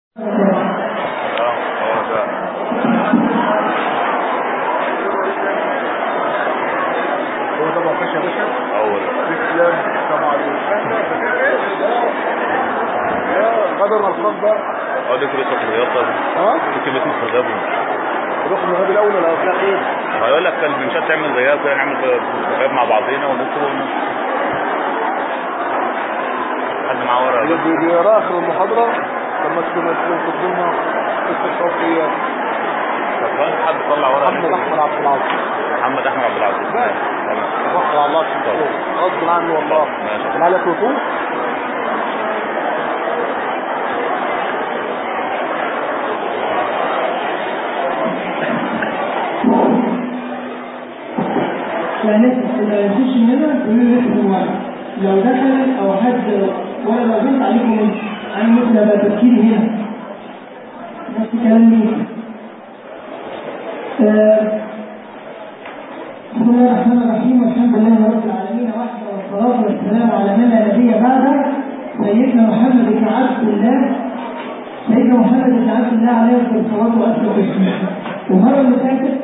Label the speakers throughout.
Speaker 1: هو طبعا فش يا باشا
Speaker 2: اول
Speaker 1: تسلم السلام عليكم يا غدر الخاص ده
Speaker 2: اه دي كرة الرياضة
Speaker 1: ها
Speaker 2: كنت باسم خدابهم
Speaker 1: روح من الغد الاول ولا اصلا ايه
Speaker 2: هيقول لك المنشات تعمل رياضة كده نعمل غياب مع بعضينا وندخل حد معاه ورقة
Speaker 1: بي-
Speaker 2: بس.
Speaker 1: بي- بيقرا اخر المحاضره لما تكون تكون لنا قصه الصوفيه
Speaker 2: طب خلاص حد طلع ورقة
Speaker 1: محمد احمد عبد العزيز
Speaker 2: محمد احمد عبد العزيز
Speaker 1: بس.
Speaker 2: تمام.
Speaker 1: توكل على الله تشوفه غصب عني والله
Speaker 2: ماشي.
Speaker 1: كان عليك وقوف
Speaker 3: فنسأل اللي يخش مننا يقول لي نسأل واحد لو دخل او حد ولا لو بنت عليكم عن مثل ما تفكيري هنا نفس كلام مين آه، بسم الله الرحمن الرحيم والحمد لله رب العالمين وحده والصلاة والسلام على من لا نبي بعده سيدنا محمد بن عبد الله سيدنا محمد بن عبد الله عليه الصلاة والسلام المرة اللي فاتت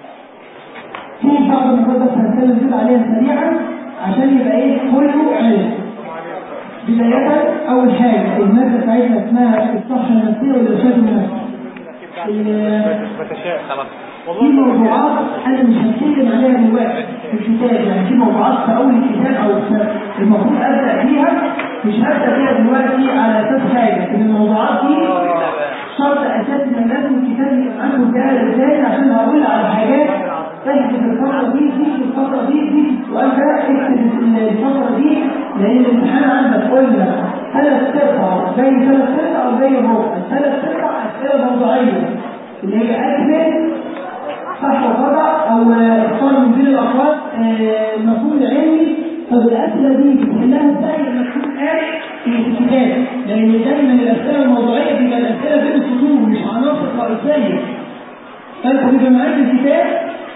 Speaker 3: في بعض النقاط بس هنتكلم كده عليها سريعا عشان يبقى ايه كله علم. بداية أول حاجة المادة بتاعتنا اسمها الصحة النفسية والإرشاد النفسي. ال- في موضوعات أنا مش هتكلم عليها دلوقتي في الكتاب يعني في موضوعات في أول الكتاب أو في المفروض أبدأ فيها مش هبدأ فيها دلوقتي على أساس حاجة إن الموضوعات دي شرط أساسي إن لازم الكتاب يبقى عنده دايرة إزاي عشان هقول على حاجات تحدث الفترة دي دي في الفترة دي دي السؤال ده اكتب الفترة دي لأن الامتحان عندك قلنا ثلاث قطع زي ثلاث قطع أو زي الربع ثلاث قطع أسئلة موضوعية اللي هي أكمل صح وخطأ أو اختار من بين الأقوال آه، المفهوم العلمي طب الأسئلة دي بتحلها ازاي لما تكون قارئ في الكتاب لأن دايما الأسئلة الموضوعية بتبقى الأسئلة بين السطور مش عناصر رئيسية فأنت بيبقى معاك الكتاب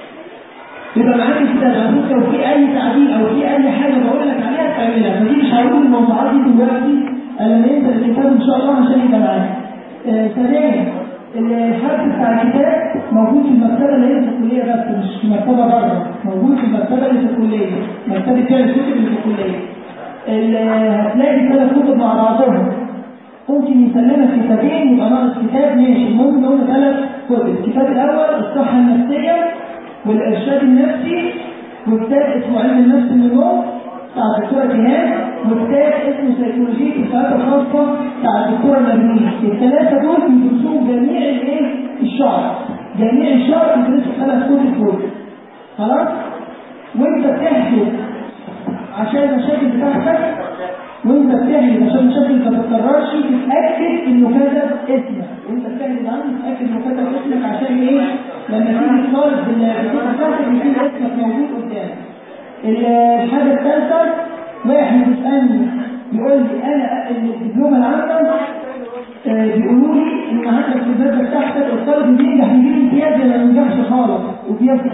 Speaker 3: يبقى معاك الكتاب على فكره لو في اي تعديل او في اي حاجه بقول لك عليها تعملها فدي مش هقول الموضوعات دي دلوقتي انا لما انت الكتاب ان شاء الله عشان يبقى معاك. آه، ثانيا الحرف بتاع الكتاب موجود في المكتبه اللي هي في الكليه بس مش في مكتبه بره موجود في المكتبه اللي في الكليه مكتبه فيها الكتب اللي في الكليه. ال- هتلاقي ثلاث كتب مع بعضهم ممكن يسلمك كتابين يبقى ناقص كتاب ماشي ممكن نقول ثلاث كتب الكتاب الاول الصحه النفسيه والارشاد النفسي وكتاب اسمه علم النفس من النوم بتاع الدكتوره جهاد وكتاب اسمه سيكولوجيه الحالات الخاصه بتاع الدكتوره نبيل الثلاثه دول بيدرسوهم جميع الايه الشعر جميع الشعر بيدرسوا ثلاث كتب دول خلاص وانت بتحسب عشان المشاكل بتاعتك وانت بتعمل عشان المشاكل ما تتكررش تتاكد انه كتب اسمك وانت بتعمل عنه تتاكد انه كتب اسمك عشان ايه لما تيجي تطالب بالبطاقه بتاعتك يكون اسمك موجود قدامك الحاجه الثالثه واحد بيسالني بيقول لي انا الدبلومه العامه آه، بيقولوا لي ان عندك في الماده بتاعتك الطالب بينجح يجيب امتياز ولا ما ينجحش خالص وبيسقط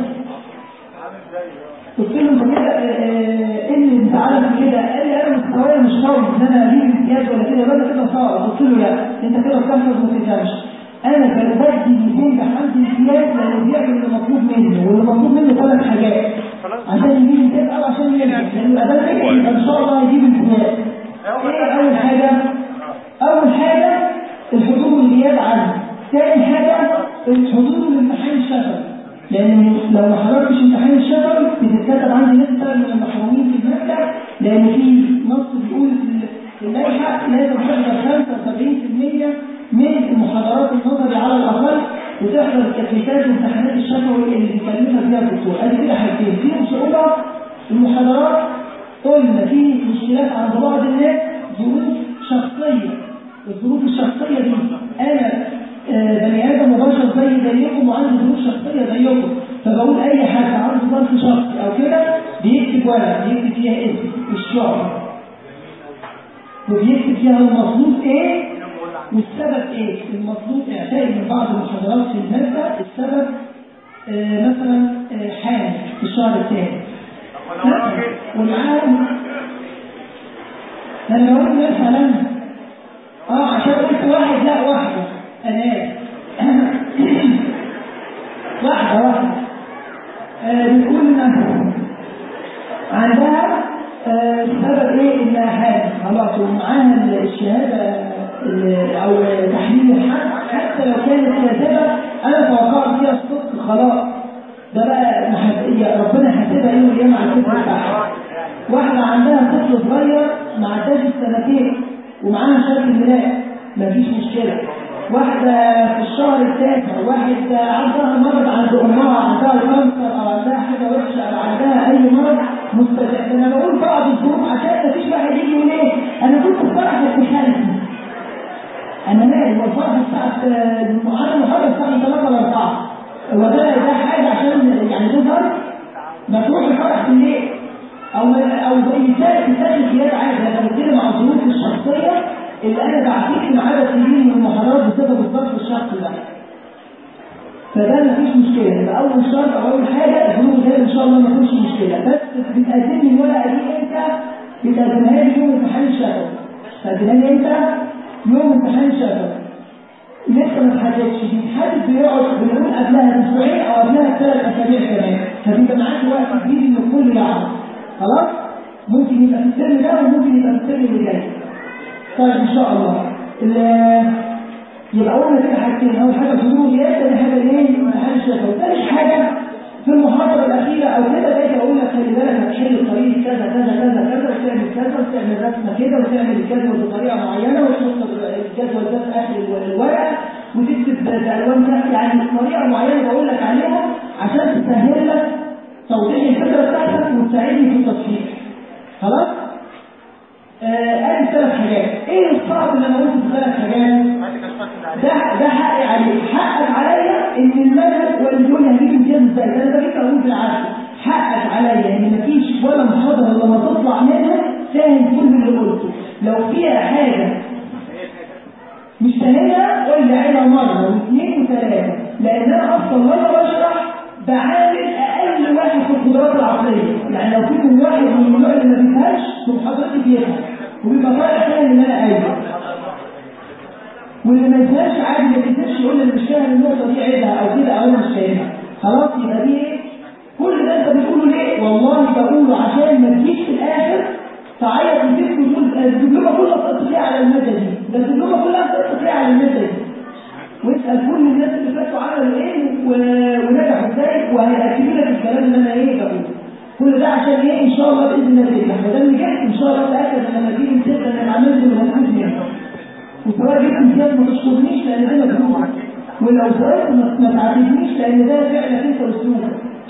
Speaker 3: قلت له انت كده آه، آه، ايه اللي انت عارف كده قال لي انا مستواي مش قوي ان انا اجيب امتياز ولا كده يبقى أنا كده صعب قلت له لا انت كده بتحفظ ما تفهمش انا بدي بينجح عندي امتياز لانه بيعمل اللي مطلوب منه واللي مطلوب منه ثلاث حاجات عشان يجيب امتياز او عشان ينجح لانه ادام نجح يبقى ان شاء الله هيجيب امتياز ايه اول حاجه اول حاجه الحضور والغياب عنه ثاني حاجه الحضور للامتحان الشفوي لان لو ما حضرتش امتحان الشفوي بتتكتب عندي نسبه من المحرومين في الماده لان في نص بيقول في في اللائحه لازم تحضر 75% من المحاضرات النظري على الاقل وتحضر التكليفات وامتحانات الشفوي اللي بيكلفها فيها الدكتور ادي كده حاجتين فيهم صعوبه المحاضرات قلنا في مشكلات عند بعض الناس ظروف شخصيه الظروف الشخصيه دي انا آه، بني ادم مباشر زي زيكم وعنده ظروف شخصيه زيكم فبقول اي حد عنده ظرف شخصي او كده بيكتب ورقه بيكتب فيها اسم الشعر وبيكتب فيها المطلوب ايه والسبب ايه المطلوب اعفاء من بعض المحاضرات في الماده السبب آه مثلا آه حامل في الشهر الثاني والعالم لما قلت نرفع لنا اه عشان قلت واحد لا واحده ناس واحدة واحدة آه، بتقول إن عندها آه، سبب ايه انها حامل خلاص ومعاها الشهاده ال- او تحليل الحمل حتى لو كانت كاذبه انا توقعت فيها الصدق خلاص ده بقى محب- يا ربنا حاسبها يوم القيامه على الكفر بتاعها واحده عندها طفل صغير ما عداش السنتين ومعاها شهاده الميلاد مفيش مشكله واحدة في الشهر التاسع واحد عندها مرض عند أمها عندها كانسر أو عندها حاجة وحشة أو عندها أي مرض مستجد أنا بقول بعض الظروف عشان مفيش واحد يجي يقول إيه أنا كنت في فرح في خالتي أنا مالي هو الفرح الساعة المحاضرة المحاضرة الساعة 3 ولا 4 هو ده ده حاجة عشان يعني تظهر ما تروح الفرح بالليل او او مثال مثال زياده عادي انا بتكلم عن الظروف الشخصيه اللي انا بعتيك من عدد سنين من المحاضرات بسبب الظرف الشخصي ده فده مفيش مشكله يبقى اول شرط او اول حاجه الظروف دي ان شاء الله ما فيش مشكله بس بتقدم لي الورقه دي امتى؟ بتقدمها لي يوم امتحان الشفوي تقدمها لي امتى؟ يوم امتحان الشفوي لسه ما اتحددش بيتحدد بيقعد بنقول قبلها باسبوعين او قبلها بثلاث اسابيع كمان فبيبقى معاك وقت كبير ان الكل يعرف خلاص ممكن يبقى في الترم ده وممكن يبقى في الترم اللي جاي طيب ان شاء الله ال- يبقى قلنا كده حاجتين اول حاجه حضور الياس ثاني حاجه ايه امتحان الشفوي ثالث حاجه في المحاضره الاخيره او كده باجي اقول لك خلي بالك هتحل الطريق كذا كذا كذا كذا وتعمل كذا وتعمل رسمه كده وتعمل الجدول بطريقه معينه وتحط الجدول ده في اخر الورقه وتكتب بالوان تحت يعني طريقه معينه بقول لك عليها عشان تسهل لك توضيح الفكره بتاعتك وتساعدني في التصحيح خلاص؟ آه ادي ثلاث حاجات ايه الصعب اللي انا قلت في ثلاث حاجات؟ ده ده حقي عليك حقك عليا ان المنهج والدنيا هتيجي امتياز ازاي ده انا بجيب اقول بالعكس حقك عليا ان مفيش ولا محاضره لما تطلع منها فاهم كل اللي قلته لو فيها حاجه مش فاهمها قول لي عينها مره واثنين وثلاثه لان انا اصلا وانا بشرح بعامل اقل واحد في القدرات العقليه يعني لو في واحد من النوع اللي ما بيفهمش تبقى حضرتك بيفهم وبيبقى طالع فاهم اللي انا قايله واللي ما يفهمش عادي ما يقدرش يقول لي مش فاهم النقطه دي عيبها او كده او انا مش فاهمها خلاص يبقى دي ايه كل ده انت بتقوله ليه والله بقوله عشان ما تجيش في الاخر تعيط وتبكي وتقول الدبلومه كلها سقطت فيها على الماده دي ده الدبلومه كلها سقطت فيها على الماده دي واسال كل الناس اللي فاتوا عملوا ايه و- ونجحوا ازاي وهيأكدوا لك الكلام اللي انا ايه بقوله كل ده عشان ايه ان شاء الله باذن الله تنجح ما دام نجحت ان شاء الله تاكد ان لما تيجي تبدا انك عملت اللي مطلوب منك وسواء جبت امتياز ما تشكرنيش لان ده مجهود ولو سألت ما ما تعاتبنيش لان ده فعلك انت واسلوبك.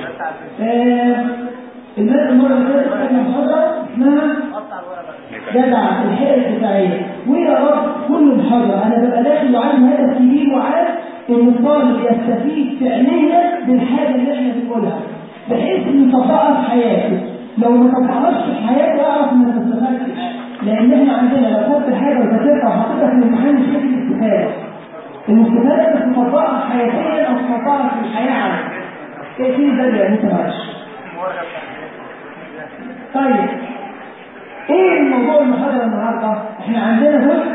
Speaker 3: آه المادة المرة اللي فاتت خدنا محاضرة اسمها جدع الحياة الدفاعية ويا رب كل محاضرة أنا ببقى داخل وعامل هدف كبير وعارف إن الطالب يستفيد فعليا بالحاجة اللي إحنا بنقولها بحيث إنه يطبقها في حياته لو ما طبقهاش في حياته أعرف إنك ما استفدتش لأن إحنا عندنا لو خدت حاجة وذاكرتها وحطيتها في الامتحان مش هتيجي الاستفادة الاستفادة إنك تطبقها حياتيا أو تطبقها في الحياة عامة إيه في ده يا أنت معلش طيب ايه الموضوع المحاضرة النهاردة؟ احنا عندنا جزء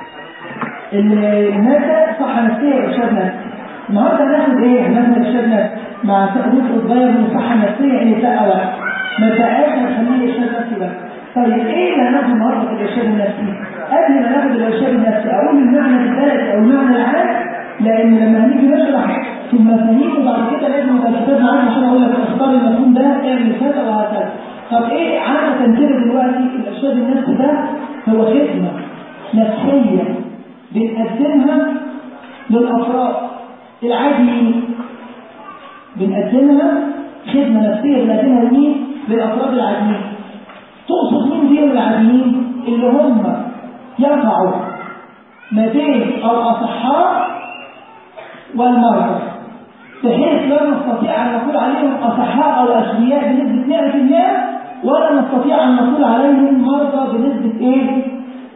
Speaker 3: المادة صحة نفسية وإرشاد نفسي. النهاردة هناخد ايه؟ هناخد إرشاد نفسي مع جزء صغير من الصحة النفسية اللي بقى وقت. ما بقاش هنخليه إرشاد نفسي بس. طيب ايه اللي هناخده النهاردة في الإرشاد النفسي؟ قبل ما ناخد الإرشاد النفسي أقول المعنى البلدي أو المعنى العام لأن لما هنيجي نشرح في المفاهيم وبعد كده لازم يبقى الكتاب معانا عشان أقول لك اختار المفهوم ده اعمل كذا وهكذا. طب ايه عادة كده دلوقتي الارشاد النفسي ده هو خدمة نفسية بنقدمها للافراد العاديين بنقدمها خدمة نفسية بنقدمها لمين؟ للافراد العاديين تقصد مين دول العاديين؟ اللي هم يقعوا ما بين الاصحاء والمرضى بحيث لا نستطيع ان نقول عليهم اصحاء او اشقياء بنسبه 100% ولا نستطيع ان نقول عليهم مرضى بنسبه ايه؟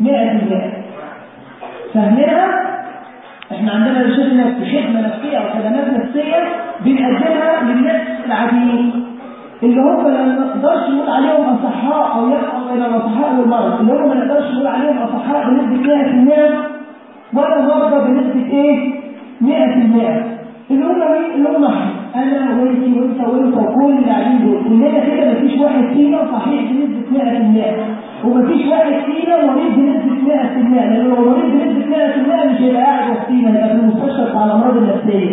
Speaker 3: 100% فاهمينها؟ احنا عندنا ارشاد نفسي خدمه نفسيه او خدمات نفسيه بنقدمها للناس العاديين اللي هم ما نقدرش نقول عليهم اصحاء او يقعوا بين الاصحاء والمرض اللي هم ما نقدرش نقول عليهم اصحاء بنسبه 100% ولا مرضى بنسبه ايه؟ كلنا كده مفيش واحد فينا صحيح بنسبة 100% ومفيش واحد فينا مريض بنسبة 100% لأن لو مريض بنسبة 100% مش هيبقى قاعد وسطينا هيبقى في المستشفى بتاع الأمراض النفسية.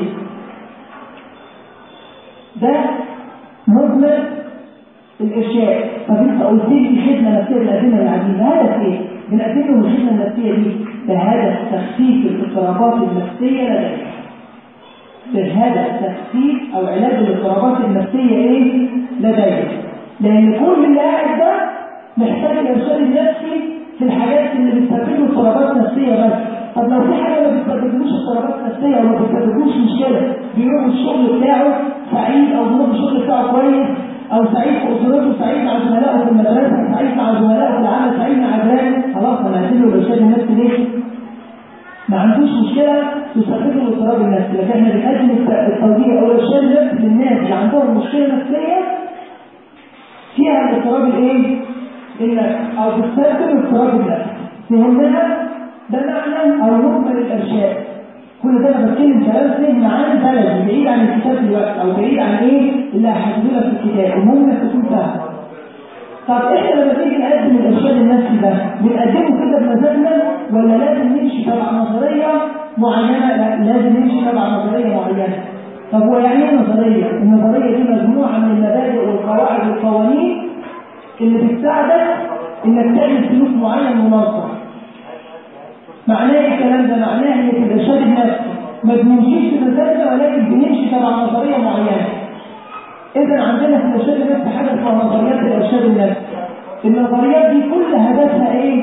Speaker 3: ده مجمل الإرشاد طب أنت قلت لي خدمة نفسية بنقدمها للعميل هدف إيه؟ بنقدم له الخدمة النفسية دي بهدف تخفيف الاضطرابات النفسية لديه بهدف تخفيف أو علاج الاضطرابات النفسية إيه؟ لديه لأن كل اللي قاعد ده محتاج الإرشاد النفسي في الحاجات اللي بتسبب له اضطرابات نفسية بس طب لو في حاجة ما بتسببلوش اضطرابات نفسية وما بتسببلوش مشكلة بيروح الشغل بتاعه سعيد أو بيروح الشغل بتاعه كويس أو سعيد في أسرته سعيد مع زملائه في المدرسة سعيد مع زملائه في العمل سعيد مع جيرانه خلاص أنا هديله الإرشاد النفسي ليه؟ ما عندوش مشكلة تسبب له الاضطراب النفسي لكن احنا بنقدم التوجيه أو الإرشاد النفسي للناس اللي عندهم مشكلة نفسية فيها الاضطراب الإيه؟ النفسي أو بتسبب الاضطراب النفسي فهمنا ده معنى أو مجمل الإرشاد كل ده انا بتكلم كلام فهم عن بلدي بعيد عن الكتاب دلوقتي او بعيد عن ايه اللي هحدده لك في الكتاب المهم انك تكون فاهم طب احنا لما تيجي نقدم الارشاد النفسي ده بنقدمه كده بمزاجنا ولا لازم نمشي تبع نظريه معينه لا لازم نمشي تبع نظريه معينه طب هو يعني ايه نظريه؟ النظريه دي مجموعه من المبادئ والقواعد والقوانين اللي بتساعدك انك تعمل سلوك معين منظم معناه ايه الكلام ده؟ معناه ان في الارشاد النفسي ما بنمشيش بمزاجنا ولكن بنمشي تبع نظريه معينه. اذا عندنا في الارشاد النفسي حاجه اسمها نظريات الارشاد النفسي. النظريات دي كل هدفها ايه؟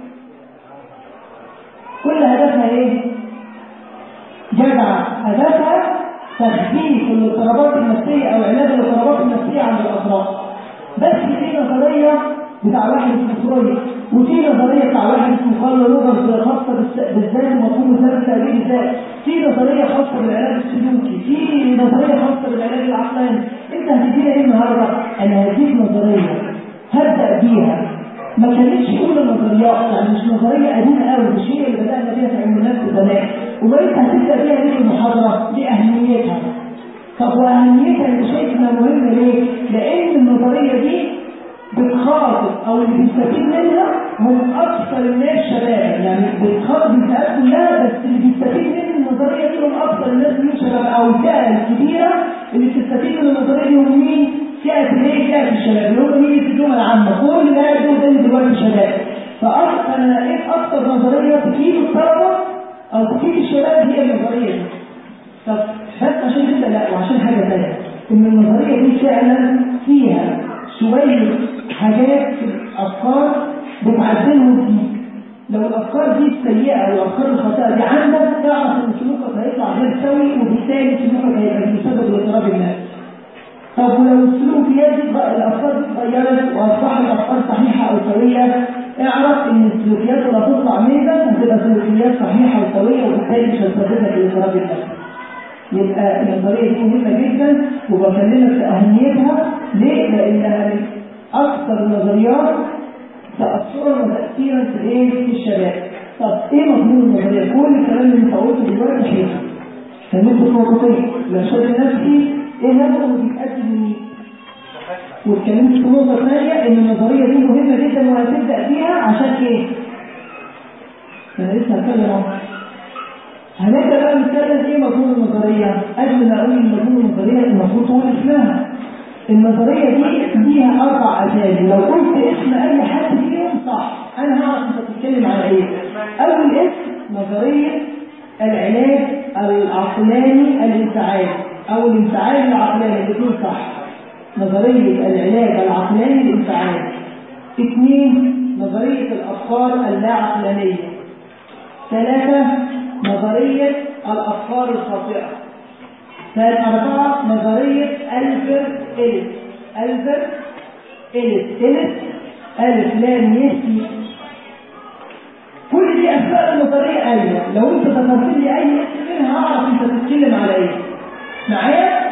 Speaker 3: كل هدفها ايه؟ جدع هدفها تخفيف الاضطرابات النفسيه او علاج الاضطرابات النفسيه عند الافراد. بس في نظريه بتاع واحد اسمه فرويد وفي نظريه بتاع واحد اسمه كارل روجرز خاصه بالذات ومفهوم الذات تأديب الذات في نظريه خاصه بالعلاج السلوكي في نظريه خاصه بالعلاج العقلاني انت هتدينا ايه النهارده؟ انا هديك نظريه هبدا بيها ما كانتش اولى نظريات يعني مش نظريه قديمه قوي مش هي اللي بدانا بيها في علم النفس زمان وبقيت هتبدا بيها ليه المحاضره لاهميتها طب واهميتها اللي شايفها مهمه ليه؟ لان النظريه دي بتخاطب او اللي بيستفيد منها هم اكثر الناس شبابا يعني بتخاطب الفئات كلها بس اللي بيستفيد من النظريه دي هم اكثر الناس دي شباب او الفئه الكبيره اللي بتستفيد من النظريه دي هم مين؟ فئه الايه؟ فئه الشباب اللي هم مين في الجمله العامه كل اللي قاعد دول ده دلوقتي شباب فاكثر انا لقيت اكثر نظريه تفيد الطلبه او تفيد الشباب هي النظريه دي طب بس عشان كده لا وعشان حاجه ثانيه ان النظريه دي فعلا فيها شويه حاجات في الافكار بتعدلهم فيك لو الافكار دي السيئه او الافكار الخاطئه دي عندك تعرف ان سلوكك هيطلع غير سوي وبالتالي سلوكك هيبقى بسبب الاضطراب النفسي طب ولو السلوكيات دي الافكار دي اتغيرت واصبحت افكار صحيحه او سويه اعرف ان السلوكيات اللي هتطلع منك هتبقى سلوكيات صحيحه وسويه وبالتالي مش هتسبب لك الاضطراب النفسي يبقى النظريه دي مهمه جدا وبكلمك في اهميتها ليه؟ لانها من اكثر النظريات تاثرا وتاثيرا في الايه؟ في الشباب. طب ايه مضمون النظريه؟ كل الكلام اللي انت قلته دلوقتي حلو. فهمت النقطتين الارشاد النفسي ايه هدفه وبيتقدم لمين؟ واتكلمت في نقطه ثانيه ان النظريه دي مهمه جدا وهتبدا فيها عشان ايه؟ انا لسه هتكلم اهو هنبدا بقى نتكلم ايه مفهوم النظريه قبل ما اقول مفهوم النظريه المفروض تقول اسمها النظريه دي ليها اربع اسامي لو قلت اسم اي حد فيهم صح انا هعرف انت بتتكلم على ايه اول اسم نظريه العلاج العقلاني الانفعالي او الانفعال العقلاني الاثنين صح نظريه العلاج العقلاني الانفعالي اثنين نظريه الافكار اللا عقلانيه ثلاثه نظرية الأفكار الخاطئة أربعة نظرية ألفر إليس ألفر إليس إليس ألف لام يسي كل دي أسماء النظرية أيوة لو أنت ذكرت لي أي اسم منها هعرف أنت بتتكلم على إيه معايا؟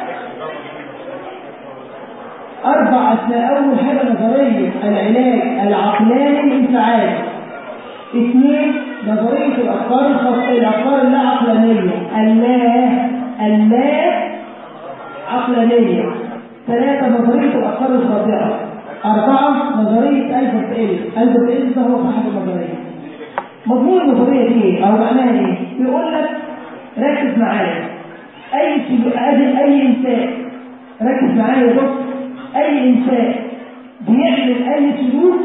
Speaker 3: أربع أسماء أول حاجة نظرية العلاج العقلاني الانفعالي اثنين نظرية الأفكار الخاصة الأفكار اللا عقلانية اللا اللا عقلانية ثلاثة نظرية الأفكار الخاطئة أربعة نظرية ألبرت إيل ألبرت إيل ده هو صاحب النظرية مضمون النظرية دي إيه؟ أو معناها إيه؟ بيقول لك ركز معايا أي سلوك أي أي إنسان ركز معايا بص أي إنسان بيعمل أي سلوك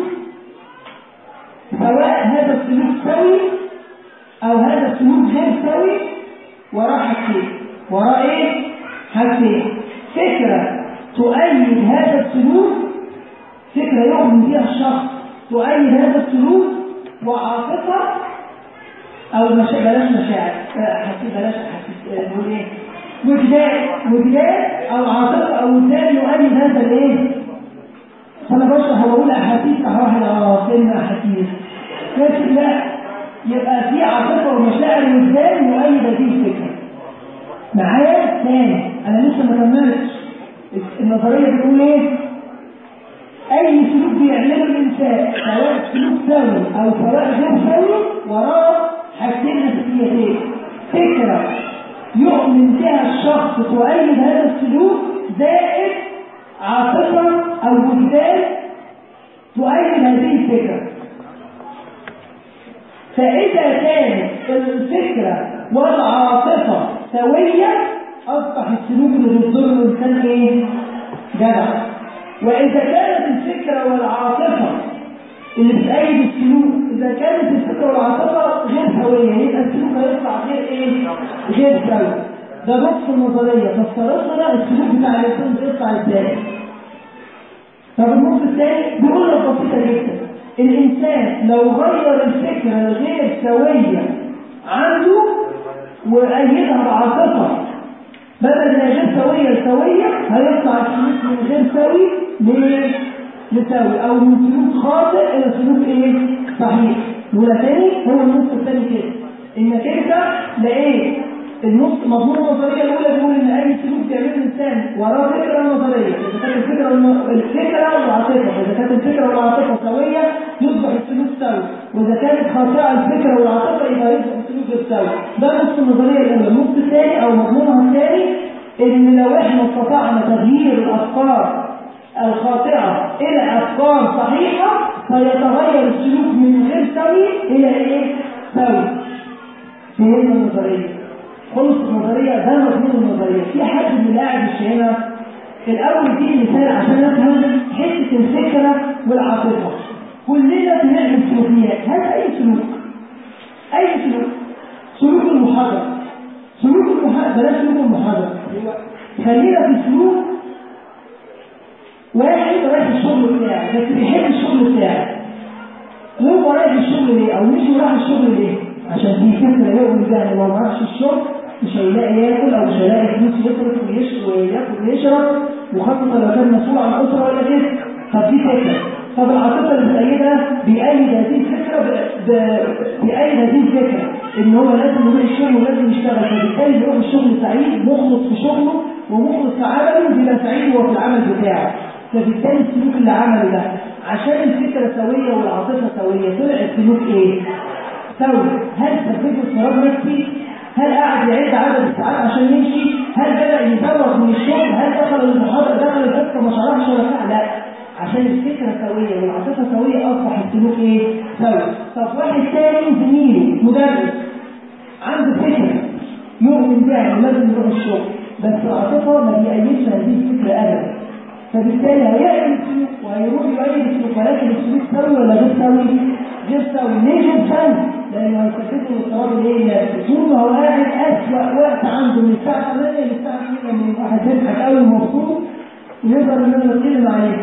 Speaker 3: سواء هذا السلوك سوي أو هذا السلوك غير سوي وراه حاجتين وراه إيه؟ حاجتين فكرة تؤيد هذا السلوك فكرة يؤمن بها الشخص تؤيد هذا السلوك وعاطفة أو مش... بلاش مشاعر حسيت بلاش حسيت نقول إيه وجدان وجدان أو عاطفة أو وجدان يؤيد هذا الإيه فأنا بشرح وبقول أحاسيس أهواحد أه كلمة أحاسيس لكن لا يبقى في عاطفة ومشاعر وجدان يؤيد هذه الفكرة معايا تاني أنا لسه ما كملتش النظرية بتقول إيه أي سلوك بيعمله الإنسان سواء سلوك سوي أو سواء غير سوي وراه حاجتين أساسيتين فكرة يؤمن بها الشخص تؤيد هذا السلوك زائد عاطفة أو وجدان تؤيد هذه الفكرة فإذا كانت الفكرة والعاطفة سوية أصبح السلوك اللي بيضر الإنسان إيه؟ جدع وإذا كانت الفكرة والعاطفة اللي بتأيد السلوك إذا كانت الفكرة والعاطفة غير سوية يبقى السلوك هيطلع غير إيه؟ غير سوي ده نص النظرية فافترض لنا السلوك بتاع الإنسان بيطلع إزاي؟ طب النص الثاني بيقول لك بسيطة جدا الإنسان لو غير الفكرة الغير سوية عنده وأيدها بعاطفة بدل ما غير سوية لسوية هيطلع السلوك من غير سوي لسوي أو من سلوك خاطئ إلى سلوك إيه؟ صحيح ولا تاني هو النص الثاني كده إنك أنت لقيت النص مضمون النظرية الأولى بيقول إن أي سلوك بيعمله الإنسان وراه فكرة نظرية إذا كانت الفكرة الفكرة والعاطفة إذا كانت الفكرة والعاطفة سوية يصبح السلوك سوي وإذا كانت خاطئة الفكرة والعاطفة يبقى يصبح السلوك غير سوي ده نص النظرية الأولى النص الثاني أو مضمونها الثاني إن لو إحنا استطعنا تغيير الأفكار الخاطئة إلى أفكار صحيحة فيتغير السلوك من غير سوي إلى إيه؟ سوي فهمنا النظرية خلص النظرية ده مضمون النظرية في حد من اللي قاعد مش هنا الأول دي مثال عشان نفهم حتة الفكرة والعاطفة كلنا بنعمل سلوكيات هذا أي سلوك أي سلوك سلوك المحاضرة سلوك المحاضرة بلاش سلوك المحاضرة خلينا في سلوك واحد رايح الشغل بتاعه بس بيحب الشغل بتاعه هو رايح الشغل ليه او مش رايح الشغل ليه عشان دي فكره يؤمن بيها لو ما راحش الشغل مش هيلاقي ياكل او مش هيلاقي فلوس يصرف وياكل ويشرب وخاصه لو كان مسؤول عن اسره ولا كده طب دي فكره طب العاطفه اللي بتأيدها بيأيد هذه الفكره بيأيد هذه الفكره ان هو لازم يروح الشغل ولازم يشتغل فبالتالي بيروح الشغل سعيد مخلص في شغله ومخلص في عمله بيبقى سعيد وهو في العمل بتاعه فبالتالي السلوك اللي عمله ده عشان الفكره سويه والعاطفه سويه طلع السلوك ايه؟ سوي هل سبب اضطراب نفسي؟ هل قعد يعد عدد الساعات عشان يمشي؟ هل بدأ يزوغ من الشغل؟ هل دخل المحاضرة دخل الدكتور ما شرحش ولا بتاع؟ لا عشان الفكرة سوية والعاطفة سوية أصبح السلوك إيه؟ سوي. طب واحد تاني زميلي مدرس عنده فكرة يؤمن بها إنه لازم يروح الشغل بس العاطفة ما بيأيدش هذه الفكرة أبدا. فبالتالي هيعمل السلوك وهيروح يؤيد السلوك ولكن السلوك سوي ولا غير سوي؟ غير سوي ليه غير سوي؟ لأنه هيسبب له اضطراب الايه؟ طول ما هو قاعد أسوأ وقت عنده من الساعة 8 للساعة 2 لما يبقى واحد يضحك قوي ومبسوط ويقدر إن أنا نتكلم عليه.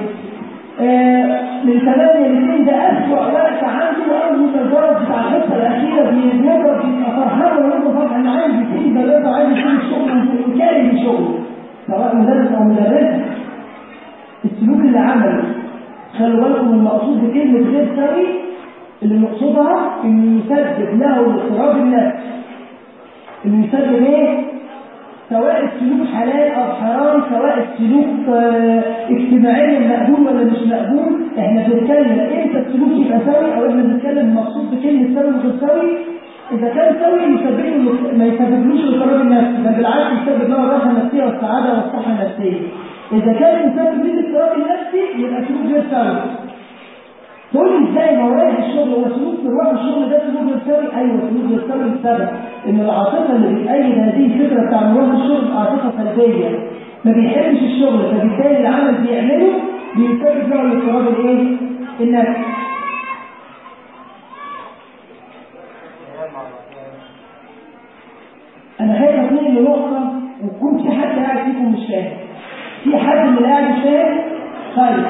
Speaker 3: آه من 8 ل 2 ده أسوأ وقت عنده أول ما الجرس بتاع الحصة الأخيرة بيضرب بيبقى فرحان ولا يبقى فرحان أنا عايز يبتدي ده عايز يبتدي الشغل وكاره الشغل سواء مدرس أو مدرسة السلوك اللي عمله خلوا بالكم المقصود بكلمة غير سوي اللي نقصدها انه يسبب له الاضطراب النفسي انه يسبب ايه؟ سواء السلوك حلال او حرام سواء السلوك اه اجتماعيا مقبول ولا مش مقبول احنا بنتكلم امتى السلوك يبقى سوي او احنا بنتكلم المقصود بكلمه سوي وغير سوي اذا كان سوي يسبب له ما يسببلوش الاضطراب النفسي بل بالعكس يسبب له الراحه النفسيه والسعاده والصحه النفسيه إذا كان الإنسان يريد الاضطراب النفسي يبقى سلوك غير سوي تقول لي ازاي ما هو رايح الشغل هو سلوك في روح الشغل ده سلوك غير سوي ايوه سلوك غير سوي بسبب ان العاطفه اللي بتأيد هذه الفكره بتاع مروح الشغل عاطفه سلبيه ما بيحبش الشغل فبالتالي العمل بيعمله بيسبب له الاضطراب الايه؟ النفسي انا خايف اقول لنقطه ويكون في حد قاعد فيكم مش فاهم في حد من اللي قاعد مش فاهم طيب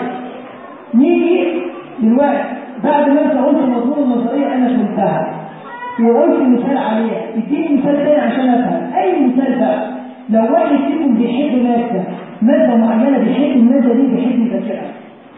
Speaker 3: نيجي دلوقتي بعد ما انت قلت مضمون النظريه انا فهمتها وقلت مثال عليها اديني مثال تاني عشان افهم اي مثال بقى لو واحد فيكم بيحب ماده ماده معينه بيحب الماده دي بيحب يذاكرها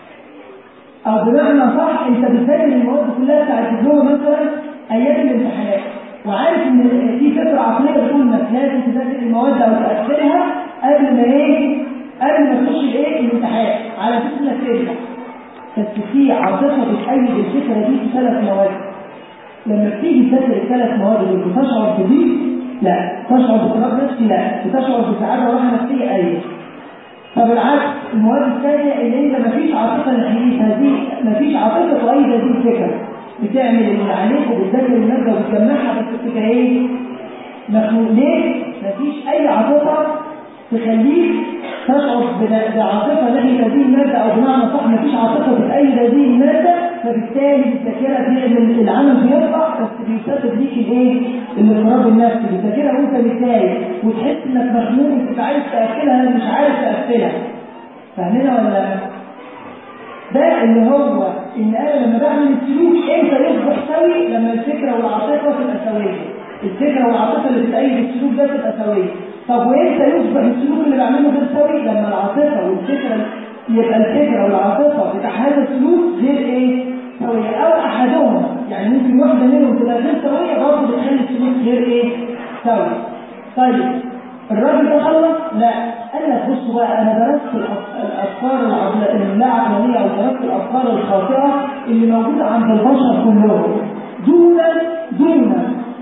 Speaker 3: او بمعنى صح انت بتذاكر المواد كلها بتاعت الدبلومه مثلا ايام الامتحانات وعارف ان في فكره عقليه بتقول انك لازم تذاكر المواد او تقفلها قبل ما ايه قبل ما تخش الايه الامتحان على اساس انك تنجح بس في عاطفه بتأيد الفكره دي في ثلاث مواد لما بتيجي تذاكر الثلاث مواد دول بتشعر بضيق لا تشعر باضطراب نفسي لا بتشعر بسعاده وراحه نفسيه ايوه فبالعكس المواد الثانيه اللي انت مفيش عاطفه ناحيتها دي مفيش عاطفه تؤيد هذه الفكره بتعمل اللي عليك وبتذاكر الماده وبتجمعها بس بتبقى ايه؟ مخنوق ليه؟ مفيش اي عاطفه تخليك تشعر بعاطفه ناحيه هذه الماده او بمعنى صح مفيش عاطفه بتأيد هذه الماده فبالتالي بتذاكرها بيعمل العمل بيرفع بس بيسبب ليك الايه؟ الاضطراب النفسي بتذاكرها وانت متضايق وتحس انك مخنوق وانت عايز تقفلها مش عارف تقفلها فاهمينها ولا لا؟ ده اللي هو ان انا لما بعمل السلوك امتى يصبح سوي لما الفكره والعاطفه تبقى سويه الفكره والعاطفه اللي بتأيد السلوك ده تبقى سويه طب وامتى يصبح السلوك اللي بعمله غير سوي لما العاطفه والفكره يبقى الفكره والعاطفه بتاع هذا السلوك غير ايه سويه او احدهما يعني ممكن واحده منهم تبقى غير سويه برضه بتخلي السلوك غير ايه سوي طيب الراجل ده خلص لا قال لك بصوا بقى انا درست الافكار اللا عقلانيه او درست الافكار الخاطئه اللي موجوده عند البشر كلهم دون دون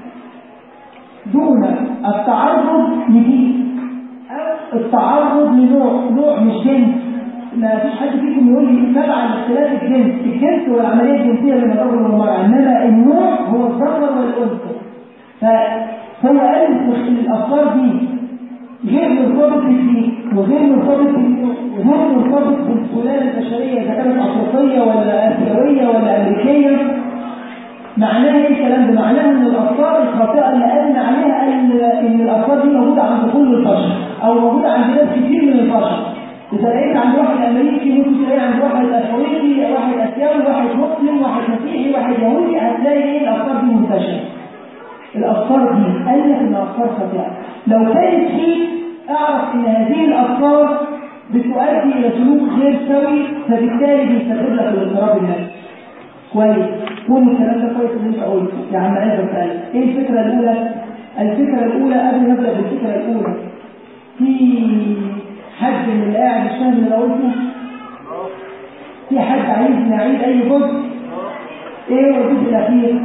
Speaker 3: دون التعرض لدين او التعرض لنوع نوع مش جنس ما فيش حد فيكم يقول لي تبع اختلاف الجنس الجنس هو العمليه الجنسيه بين الرجل والمراه انما النوع هو الذكر والانثى فهو قال الافكار دي غير مرتبط بالدين وغير مرتبط وغير مرتبط بالسلاله البشريه اذا كانت افريقيه ولا اسيويه ولا امريكيه معناها ايه الكلام ده؟ معناها ان الافكار الخاطئه اللي قالنا عليها ان ان الافكار دي موجوده عند كل البشر او موجوده عند ناس كتير من البشر اذا لقيت عند واحد امريكي ممكن تلاقي عند واحد افريقي واحد اسيوي واحد مسلم واحد مسيحي واحد يهودي هتلاقي ايه الافكار دي منتشره الافكار دي قال لك ان افكار خاطئه لو كانت فيك اعرف ان هذه الافكار بتؤدي الى سلوك غير سوي فبالتالي بيسبب لك الاضطراب النفسي كويس كل الكلام ده كويس اللي انت قلته يا عم عايز اسالك ايه الفكره الاولى الفكره الاولى قبل ما ابدا بالفكره الاولى في حد من اللي قاعد مش فاهم اللي انا قلته في حد عايزني اعيد اي جزء ايه هو الجزء الاخير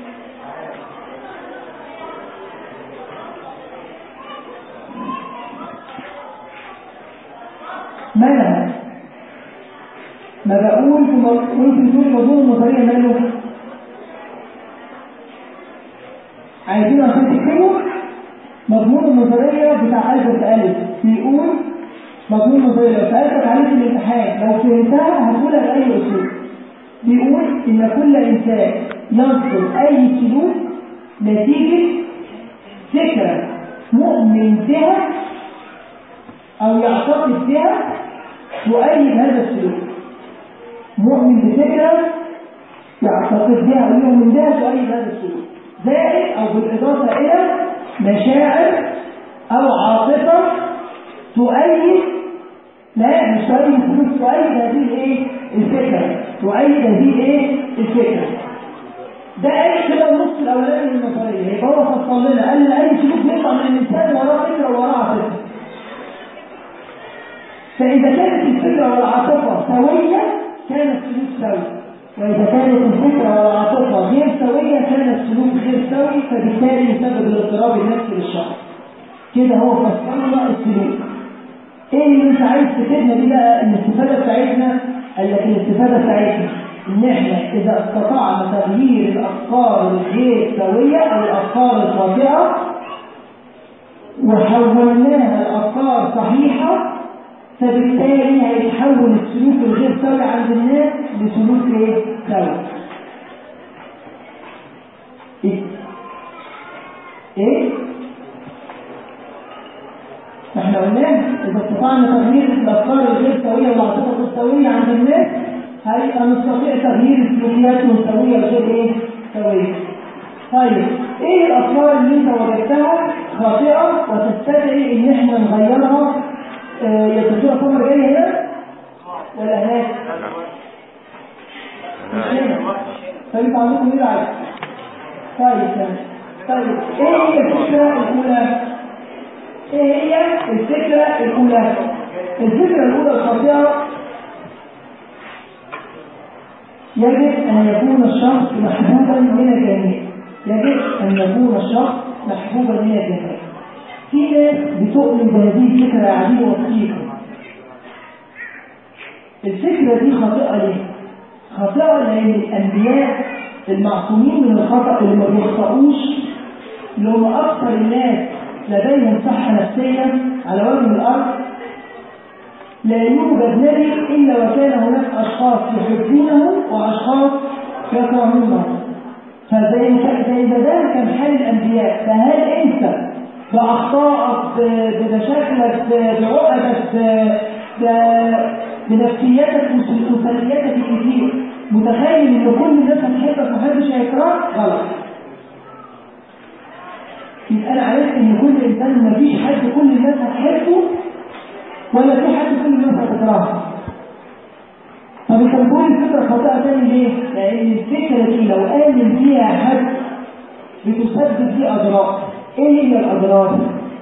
Speaker 3: مالها ما بقول في ممكن تقول موضوع النظريه ماله عايزين عشان تكتبوا مضمون النظريه بتاع البرت الف بيقول مضمون النظريه لو سالتك عليه في الامتحان لو فهمتها هتقولها باي اسلوب بيقول ان كل انسان ينصر اي سلوك نتيجه فكره مؤمن بها او يعتقد بها تؤيد هذا السلوك مؤمن بفكرة يعتقد بها ويؤمن بها تؤيد هذا السلوك زائد أو بالإضافة إلى مشاعر أو عاطفة تؤيد لا مش تؤيد السلوك تؤيد هذه الإيه؟ الفكرة تؤيد هذه الإيه؟ الفكرة ده أي كده النص الأولاني من النظرية يبقى هو فصل لنا قال أي سلوك بيطلع من الإنسان وراه فكرة وراه عاطفة فإذا كانت الفكرة والعاطفة سوية كان السلوك سوي وإذا كانت الفكرة والعاطفة غير سوية كان السلوك غير سوي فبالتالي يسبب الاضطراب النفسي للشخص كده هو فسر لنا السلوك ايه اللي انت عايز تفيدنا دي بقى الاستفاده بتاعتنا قال لك الاستفاده بتاعتنا ان احنا اذا استطعنا تغيير الافكار الغير سويه او الافكار الخاطئه وحولناها لافكار صحيحه فبالتالي هيتحول السلوك الغير سوي عند الناس لسلوك ايه؟ سوي. ايه؟ ايه؟ احنا قلنا اذا استطعنا تغيير الافكار الغير سويه والعاطفه السويه عند الناس هيبقى نستطيع تغيير السلوكيات السويه الغير ايه؟ سويه. طيب ايه الافكار اللي انت وجدتها خاطئه وتستدعي ان احنا نغيرها آه يا دكتوره سمر جايه هنا ولا هناك؟ مش هنا طيب انتوا عندكم ايه عايز؟ طيب تمام طيب ايه هي الفكره الاولى؟ ايه هي الفكره الاولى؟ الفكره الاولى الخاطئه يجب ان يكون الشخص محبوبا من الجميع يجب ان يكون الشخص محبوبا من الجميع في ناس بتؤمن بهذه الفكره عديده وثيقه الفكره دي خاطئه ليه؟ خاطئه لان الانبياء المعصومين من الخطا اللي ما بيخطئوش اللي هم اكثر الناس لديهم صحه نفسيه على وجه الارض لا يوجد نبي الا وكان هناك اشخاص يحبونه واشخاص يكرهونه فزي زي ما ده كان حال الانبياء فهل انت باخطائك بمشاكلك بعقدك بنفسيتك وسلبياتك الكتير متخيل ان كل الناس هتحبك ومحدش هيكرهك غلط يبقى انا عرفت ان كل انسان مفيش حد كل الناس هتحبه ولا في حد كل الناس هتكرهه طب انت بتقول الفكره خاطئه تاني ليه؟ لان الفكره دي لو امن فيها حد بتسبب فيه اضرار ايه هي الاضرار؟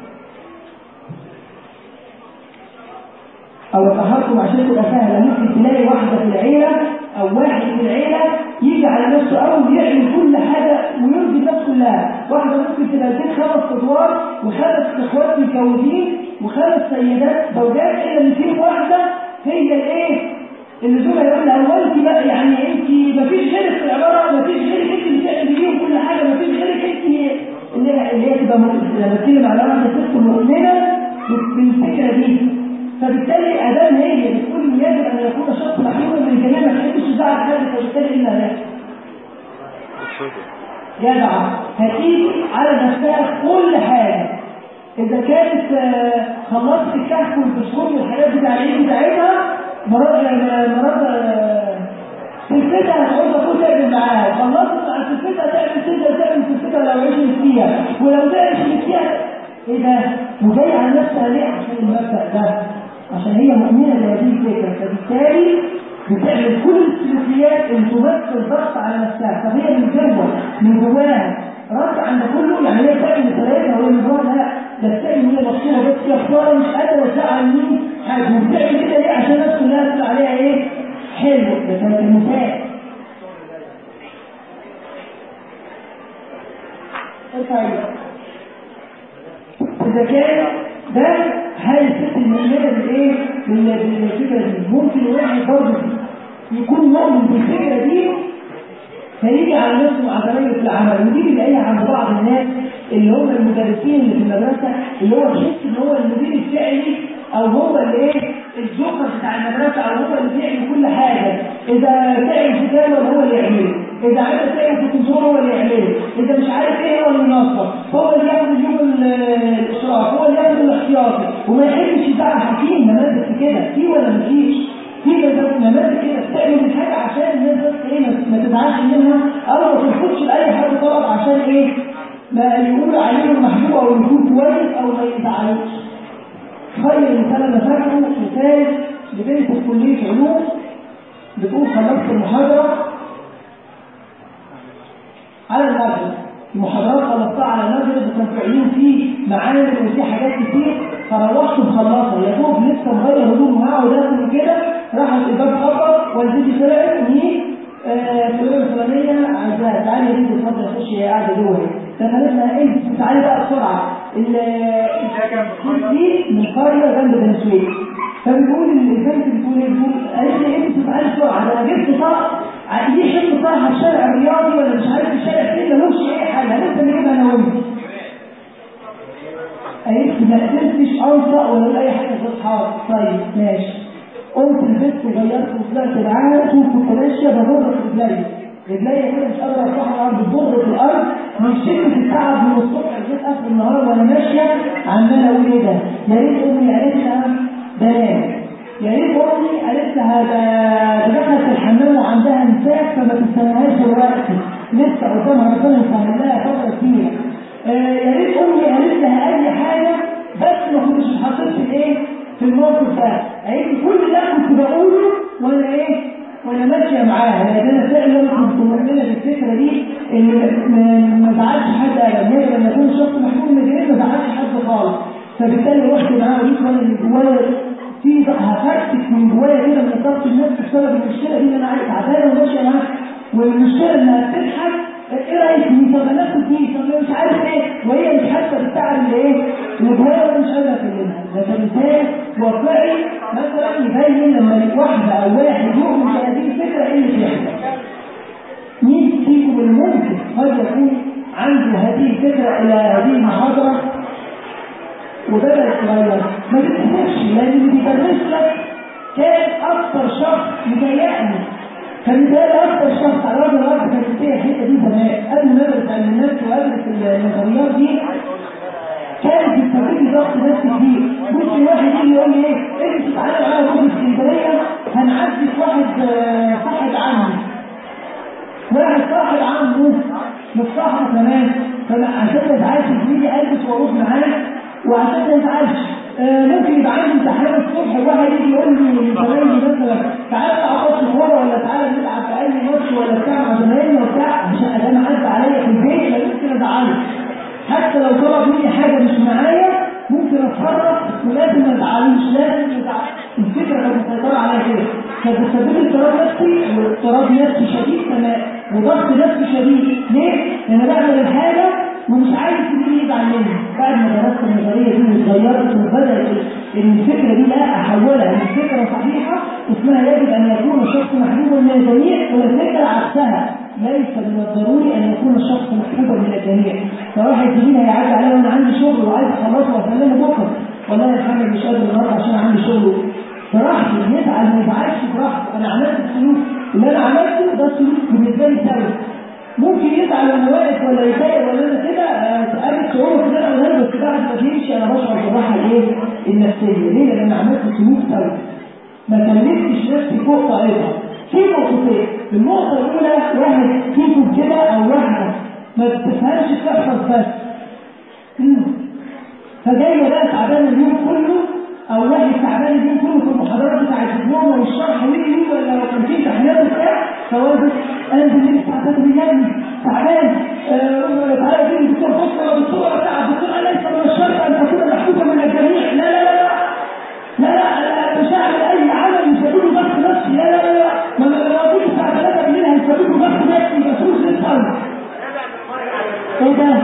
Speaker 3: او افهمكم عشان تبقى سهله ممكن تلاقي واحده في العيله او واحد في العيله يجي على نفسه قوي ويعمل كل حاجه ويرضي الناس كلها واحده ممكن تبقى البيت خمس ادوار وخمس اخوات متجوزين وخمس سيدات زوجات الا اللي فيهم واحده هي الايه اللي دول هيقول لها هو انت بقى يعني انت مفيش غيرك في العباره مفيش غيرك انت اللي بتعملي بيهم كل حاجه مفيش غيرك انت اللي هي اللي هي تبقى لما بتكلم على واحده ست مؤمنه بالفكره دي فبالتالي ادام هي بتقول يجب ان يكون شخص محبوب من الجميع ما تحبش تزعل حد فبالتالي ايه اللي هيحصل؟ جدع هتيجي على نفسها كل حاجه اذا كانت خلصت الكهف والبسكوت والحاجات دي العيد بتاعتها مرات مرات سلفتها هتقعد تقول تعمل معاها خلصت مع سلفتها تعمل تقدر تعمل سلفتها لو عشت فيها ولو ده عشت فيها ايه ده؟ وجاي على نفسها ليه عشان المبدا ده عشان هي مؤمنه بهذه الفكره فبالتالي بتعمل كل السلوكيات اللي تمثل ضغط على نفسها فهي من جوه من جواها رد عند كله يعني هي بتعمل ثلاثه وهي من جواها لا ده بتعمل هي مبسوطه بس هي خساره مش قادره تزعل مين حاجه وبتعمل كده ليه عشان الناس كلها تقول عليها ايه؟ حلو ده كانت المثال طيب إذا كان ده هل الست المؤمنة بالإيه؟ بالفكرة دي ممكن واحد برضه يكون مؤمن بالفكرة دي فيجي على نفسه مع زمايله في العمل ودي بنلاقيها عند بعض الناس اللي هم المدرسين اللي في المدرسة اللي هو تحس إن هو المدير الفعلي أو هو اللي إيه؟ الجوكر بتاع المدرسة أو هو اللي بيعمل كل حاجة إذا تعمل كتابة هو اللي يعمله إذا عايز تعمل تلفزيون هو اللي يعمله إذا مش عارف إيه هو اللي ينظم هو اللي ياخد اليوم الإشراف هو اللي ياخد الاحتياطي وما يحبش يزعل حكيم نماذج كده في ولا مفيش في نماذج كده بتعمل الحاجة عشان الناس بس إيه ما تزعلش منها أو ما ترفضش لأي حد طلب عشان إيه ما يقول عليهم محبوب أو يكون كويس أو ما يزعلوش خير مثال انا فاكره مثال لبنت في كليه علوم بتقول خلصت المحاضره على المغرب المحاضرات خلصتها على المغرب وكان في علوم فيه معامل وفيه حاجات كتير فروحت مخلصها يا دوب لسه مغير هدوم معاه وداخل كده راح الباب خبط والدتي طلعت مين الفلانيه الفلانيه عايزاها تعالي يا بنتي اتفضلي خشي هي قاعده جوه دخلت لها ايه تعالي بقى بسرعه دي من قريه جنب بني سويف فبيقول البنت بتقول ايه بتقول قالت لي انت بتسالي بسرعه انا جبت طاق دي حلم طاقه في الشارع الرياضي ولا مش عارف الشارع فين ملوش اي حاجه لسه نجيبها انا وانت قالت لي ما قدرتش انطق ولا اقول اي حاجه في اصحابي طيب ماشي قمت لبست وغيرت وطلعت معاها كنت ماشيه بضر في رجليا رجليا كده مش قادره اروح على الارض بضر في الارض من شده التعب من الصبح لغايه اخر النهار وانا ماشيه عماله اقول ايه ده يا ريت امي قالت لها بنام يا ريت امي قالت لها ده ده دخلت الحمام وعندها انساك فما تستناهاش دلوقتي لسه قدامها ربنا يسهل لها فتره كبيره آه يا ريت امي قالت لها اي حاجه بس ما كنتش اتحطيت في ايه في الموقف ده قالت كل ده كنت بقوله وانا ايه وانا ماشيه معاها لان انا فعلا كنت مؤمنه بالفكره دي ان ما زعلش حد ابدا هي لما يكون شخص محكوم من جنيه ما زعلش حد خالص فبالتالي رحت معاها وقلت وانا اللي جوايا في هفرتك من جوايا كده من اصابه النفس بسبب المشكله دي ان انا عايز تعبانه وماشيه معاها والمشكله انها بتضحك ايه رايك دي طب انا اكل دي طب مش عارف ايه وهي مش حاسه بالتعب اللي ايه اللي جوايا وانا مش قادره اكلمها ده كمثال واقعي مثلا يبين لما واحده او واحد يؤمن بهذه الفكره ايه اللي بيحصل مين فيكم الممكن قد يكون عنده هذه الفكره الى هذه المحاضره وبدا يتغير ما تتحسش لان اللي بيدرس لك كان اكثر شخص مضايقني كان متهيألي أكتر شخص على وجه الأرض كانت فيها الحتة دي زمان قبل ما أدرس علم النفس وأدرس النظريات دي كانت بتسبب لي ضغط نفسي كبير ممكن واحد يجي يقول لي إيه أنت تعالى معايا روح اسكندرية هنعدي في واحد صاحب عمي واحد صاحب عمه مش صاحبه كمان فعشان ما يزعلش زميلي ألبس وأروح معاه وعشان ما يزعلش آه ممكن يبقى عندي امتحان الصبح واحد يجي يقول لي زمايلي مثلا تعالى نلعب ماتش كوره ولا تعالى نلعب في اي ماتش ولا بتاع مع زمايلي وبتاع عشان انا عدى عليا في البيت لا ممكن ازعله حتى لو طلب مني حاجه مش معايا ممكن اتصرف ولازم ما ازعلوش لازم يزعل الفكره كانت مسيطره عليا كده كانت بتسبب لي اضطراب نفسي واضطراب نفسي شديد كمان وضغط نفسي شديد ليه؟ لان انا بعمل الحاجه ومش عايز تجيلي يزعل مني بعد ما درست النظريه دي واتغيرت وبدات ان الفكره دي لا احولها من فكره صحيحه اسمها يجب ان يكون الشخص محبوبا من الجميع والفكره عكسها ليس من الضروري ان يكون الشخص محبوبا من الجميع فواحد زميلي هيعدي عليا وانا عندي شغل وعايز اخلصه واسلمه بكره والله يا محمد مش قادر النهارده عشان عندي شغل براحتي يزعل ما يزعلش براحته انا عملت السلوك اللي انا عملته ده سلوك بالنسبه لي سوي ممكن يزعل وانا واقف ولا يتضايق ولا انا كده قابل شعور كده انا بس بعد ما تمشي انا بشعر بالراحه الايه النفسيه ليه؟ لان انا عملت سلوك سوي ما كلفتش نفسي فوق طاقتها في نقطتين النقطه الاولى واحد فيكم كده او واحده ما بتفهمش تحفظ بس فجايه بقى تعبان اليوم كله او واحد تعبان اليوم كله في المحاضرات بتاعت الدبلومه والشرح وي وي ولا لو كان في امتحانات وبتاع فواجد انا بالليل الساعه 3 بالليل تعبان تعالى يجي الدكتور بص ولا دكتور ولا بتاع الدكتور قال ليس من الشرط ان تكون محبوبه من الجميع لا لا لا لا لا لا مش هعمل اي عمل يسبب له ضغط نفسي لا لا لا ما انا لو اقول الساعه 3 بالليل هيسبب له ضغط نفسي يبقى فلوس للصلاه ايه ده؟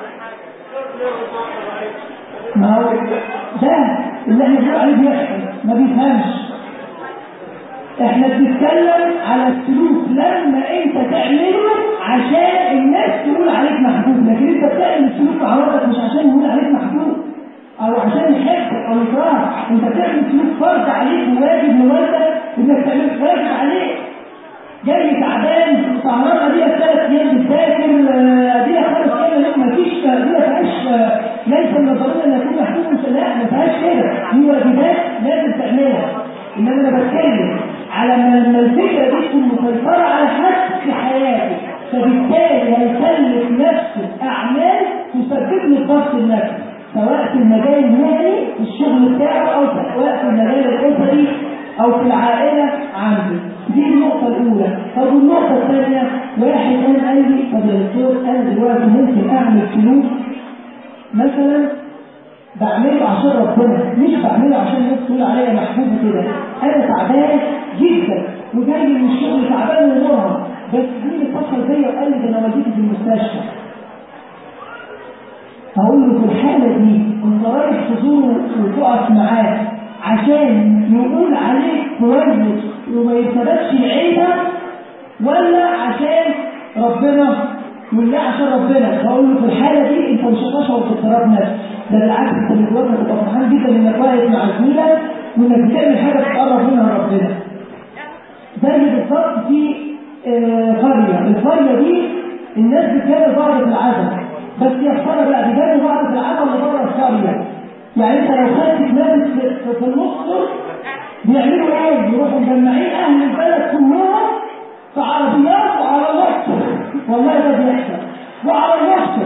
Speaker 3: ما هو ده اللي احنا بنقول عليه بيحصل ما بيفهمش احنا بنتكلم على السلوك لما انت تعمله عشان الناس تقول عليك محبوب لكن انت بتعمل السلوك مع والدك مش عشان يقول عليك محبوب او عشان يحبك او يكرهك انت بتعمل سلوك فرض عليك وواجب لوالدك انك تعمل واجب عليك جاي تعبان سهران اديها ثلاث ايام بتذاكر اديها خمس ايام ما فيش دي ما فيهاش ليس من الضروري ان يكون محبوب لا ما فيهاش كده دي واجبات لازم تعملها انما انا بتكلم على ما الفكره دي تكون مسيطره على حد في حياته فبالتالي هيكلف نفسه اعمال تسبب له الضغط النفسي سواء في المجال المهني في الشغل بتاعه او سواء في المجال الاسري او في العائله عنده دي النقطة الأولى طب النقطة الثانية واحد كان قال لي طب يا دكتور أنا دلوقتي ممكن أعمل سلوك مثلا بعمله عشان ربنا مش بعمله عشان الناس تقول عليا محبوب كده أنا تعبان جدا وجاي من الشغل تعبان ومرهق بس مين اتصل بيا وقال لي ده أنا والدتي في المستشفى هقول له في الحالة دي انت رايح تزوره وتقف معاه عشان يقول عليك كويس وما يرتبكش العيبة ولا عشان ربنا يقول لا عشان ربنا بقول له في الحالة دي انت مش هتشعر باضطراب نفسي ده بالعكس انت من جواك هتبقى فرحان جدا انك واقف مع زميلك وانك بتعمل حاجة تقرب منها ربنا زي بالظبط في آه، قرية القرية دي الناس بتجري بعض في العزم بس يا خسارة بقى بيجري بعض في العزم اللي بره القرية يعني انت لو خدت ناس في- في النص بيعملوا ايه؟ بيروحوا مجمعين اهل البلد كلهم في عربيات وعلى مصر والله ده بيحصل وعلى مصر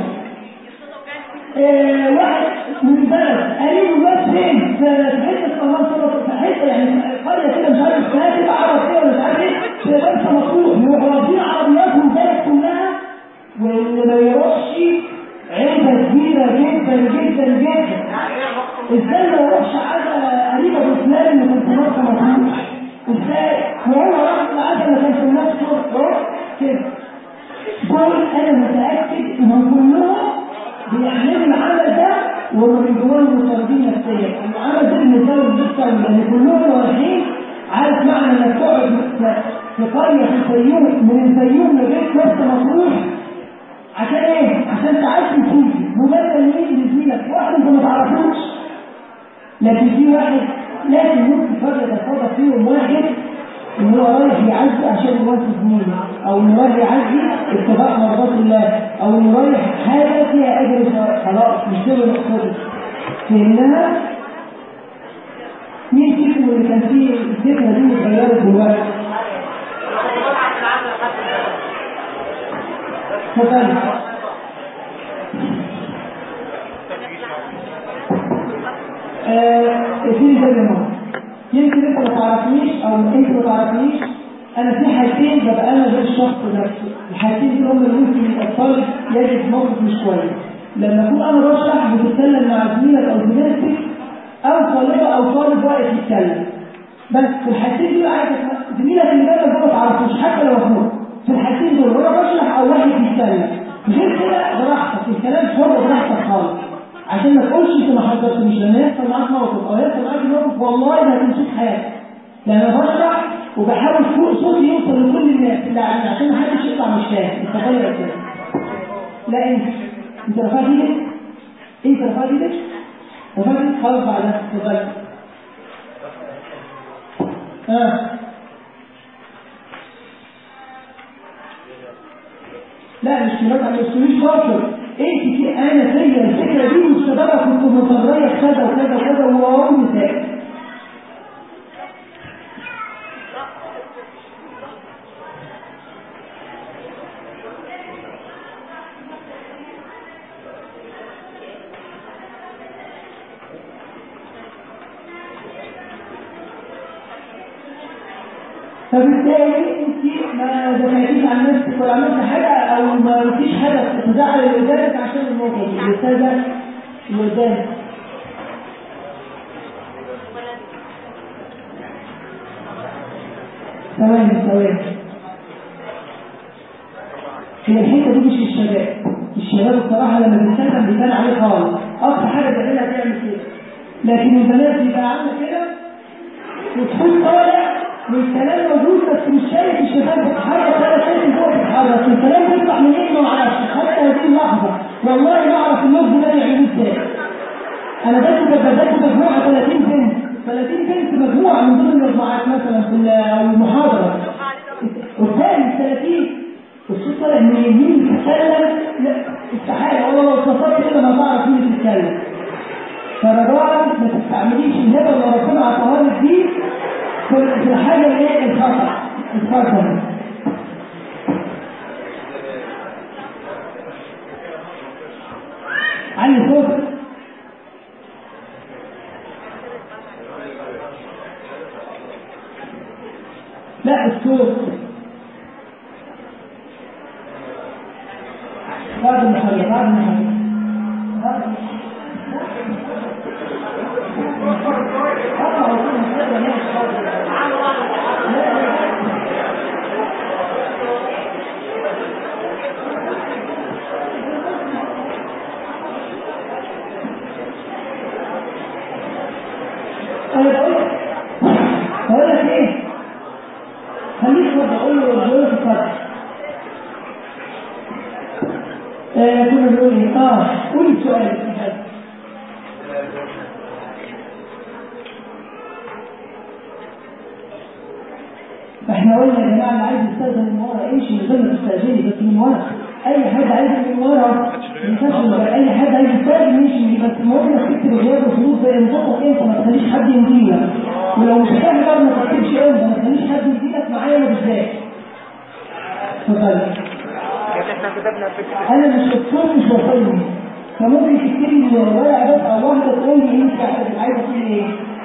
Speaker 3: آه، واحد من البلد قريب الواد فين؟ في في حته الله صلى في حته يعني قريه كده مش عارف اسمها كده عرب كده مش عارف ايه في مرسى مطروح يروحوا واخدين عربيات من البلد كلها واللي ما يروحش عيبه كبيره جدا جدا جدا ازاي ما يروحش على قريبه بفلان اللي كان في مرسى مطروح؟ ازاي؟ وهو راح العزا اللي كان في مصر اهو كده دول انا متاكد انهم كلهم بيعملوا العمل ده وهم من جواهم متردين نفسيا العمل ده بالنسبه لهم لسه لان كلهم رايحين عارف معنى انك تقعد في- في قريه في الفيوم من الفيوم لغايه مرسى مطروح عشان ايه؟ عشان تعدي تيجي مجرد مين لزميلك واحد انت ما تعرفوش لكن في واحد لازم ممكن فرق يتصادف فيهم واحد ان هو رايح يعزي عشان يواسي زميله او انه رايح يعزي اتباع مرضات الله او انه رايح حاجه فيها اجر خلاص مش كده المقصود فهمناها مين فيكم اللي كان فيه الفكره دي اتغيرت دلوقتي؟ اتفضل اديني زي ما يمكن انت ما تعرفنيش او انت ما تعرفنيش انا في حاجتين ببقى انا غير الشخص نفسه الحاجتين دول هم اللي ممكن يبقى الطالب يجد موقف مش كويس لما اكون انا بشرح بتتكلم مع زميلك او زميلتك او طالبه او طالب واقف يتكلم بس في الحاجتين دول عايز أفهم- زميلك اللي جنبك ده ما تعرفوش حتى لو اخوك في الحاجتين دول وانا بشرح او واحد بيتكلم غير كده براحتك الكلام حر براحتك خالص عشان ما تقولش انت ما حضرتنيش لما يحصل معاك موقف او يحصل معاك موقف والله ما هتنسيك حاجه لان انا بشرح وبحاول فوق صوتي يوصل لكل الناس اللي عارفين عشان ما حدش يطلع مش فاهم انت غير كده لا انت انت رفعت ايدك انت رفعت ايدك رفعت ايدك خلاص بعدها اتفضل ها لا مش مرات ما تقوليش شاطر انت في انا فيا الفكره دي والشباب كنت مصريه كذا وكذا وكذا وهو مثال فبالتالي انت ما دفعتيش عن نفسك ولا عملت حاجه او ما قلتيش حاجه تزعل اللي قدامك عشان النقطه دي الاستاذه اللي قدامك ثواني ثواني هي الحته دي مش الشباب الشباب الصراحه لما بيتكلم بيبان عليه خالص اقصى حاجه بيعملها بيعمل كده لكن البنات بيبقى عامله كده وتكون طالع والكلام موجود بس مش شايف الشباب بتتحرك ولا شايف جوه بتتحرك الكلام بيطلع منين ما اعرفش حتى هذه اللحظه والله ما اعرف اللفظ ده بيعملوه ازاي انا بس بدات مجموعه 30 بنت 30 بنت مجموعه من ضمن المجموعات مثلا في المحاضره قدام 30 الصوت طالع من مين بيتكلم لا استحاله والله لو اتصلت كده ما بعرف مين بيتكلم فرجاء ما تستعمليش الهبه اللي ربنا عطاها لك دي في في الحاجه اللي هي الخطا الخطا علي صوتك لا الصوت بعد المحاضرة بعد المحاضرة بعد انا بقول بقول لك ايه خليك برضه اقول له بقول لك اتفضل آه كنا بنقول ايه اه قول السؤال احنا قلنا يا جماعه اللي عايز يستخدم من ورا امشي من غير ما تستاذني بس من ورا اي حد عايز من ورا ينفعش اي حد عايز يستخدم يمشي بس المهم انك تكتب غياب وفلوس زي نظامك انت ما تخليش حد يمديلك ولو مش فاهم بقى ما تكتبش انت ما تخليش حد يمديلك معايا انا بالذات اتفضل
Speaker 1: احنا كتبنا فكرة
Speaker 3: انا مش الصوت مش واصلني فممكن تكتبي الورقه بس او واحده تقول لي انت عايزه تقول ايه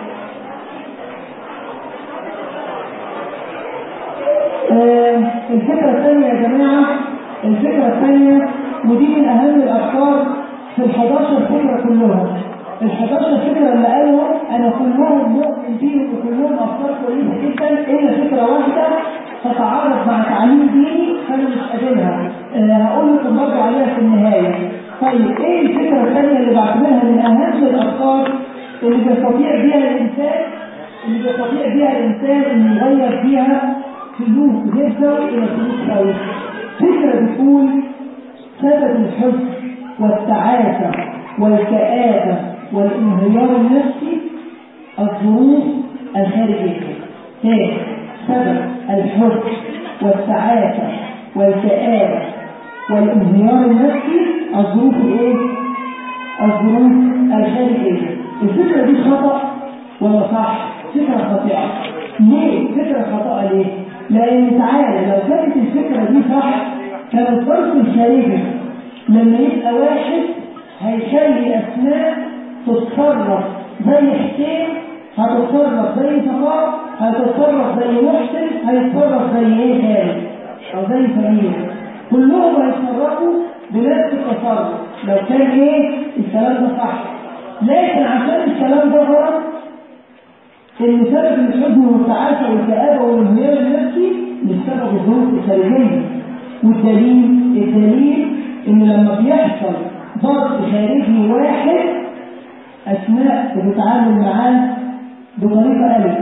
Speaker 3: آه، الفكرة الثانية يا جماعة الفكرة الثانية ودي من أهم الأفكار في ال 11 فكرة كلهم ال 11 فكرة اللي قالهم أنا كلهم مؤمن بيهم وكلهم أفكار كويسة جدا إلا فكرة واحدة تتعارض مع تعليم ديني فأنا مش قابلها آه، هقول لكم برضه عليها في النهاية طيب إيه الفكرة الثانية اللي بعتبرها من أهم الأفكار اللي بيستطيع بيها الإنسان اللي بيستطيع بيها الإنسان إنه يغير فيها سلوك غير سوي الى سلوك سوي فكره بتقول سبب الحزن والتعاسه والكآبه والانهيار النفسي الظروف الخارجيه تاني سبب الحزن والتعاسه والكآبه والانهيار النفسي الظروف الايه؟ الظروف الخارجيه الفكره دي خطأ ولا صح؟ فكره خاطئه ليه؟ فكره خاطئه ليه؟ لأن تعالى لو كانت الفكرة دي صح كان الظرف الخارجي لما يبقى واحد هيخلي أسماء تتصرف زي حسين هتتصرف زي صفاء هتتصرف زي محسن هيتصرف زي ايه خالد أو زي سمير كلهم هيتصرفوا بنفس التصرف لو كان ايه الكلام ده صح لكن عشان الكلام ده غلط ان سبب الحزن والتعاسه والكآبه والانهيار النفسي بسبب الظروف الخارجيه والدليل الدليل ان لما بيحصل ضغط خارجي واحد اسماء بتتعامل معاه بطريقه الف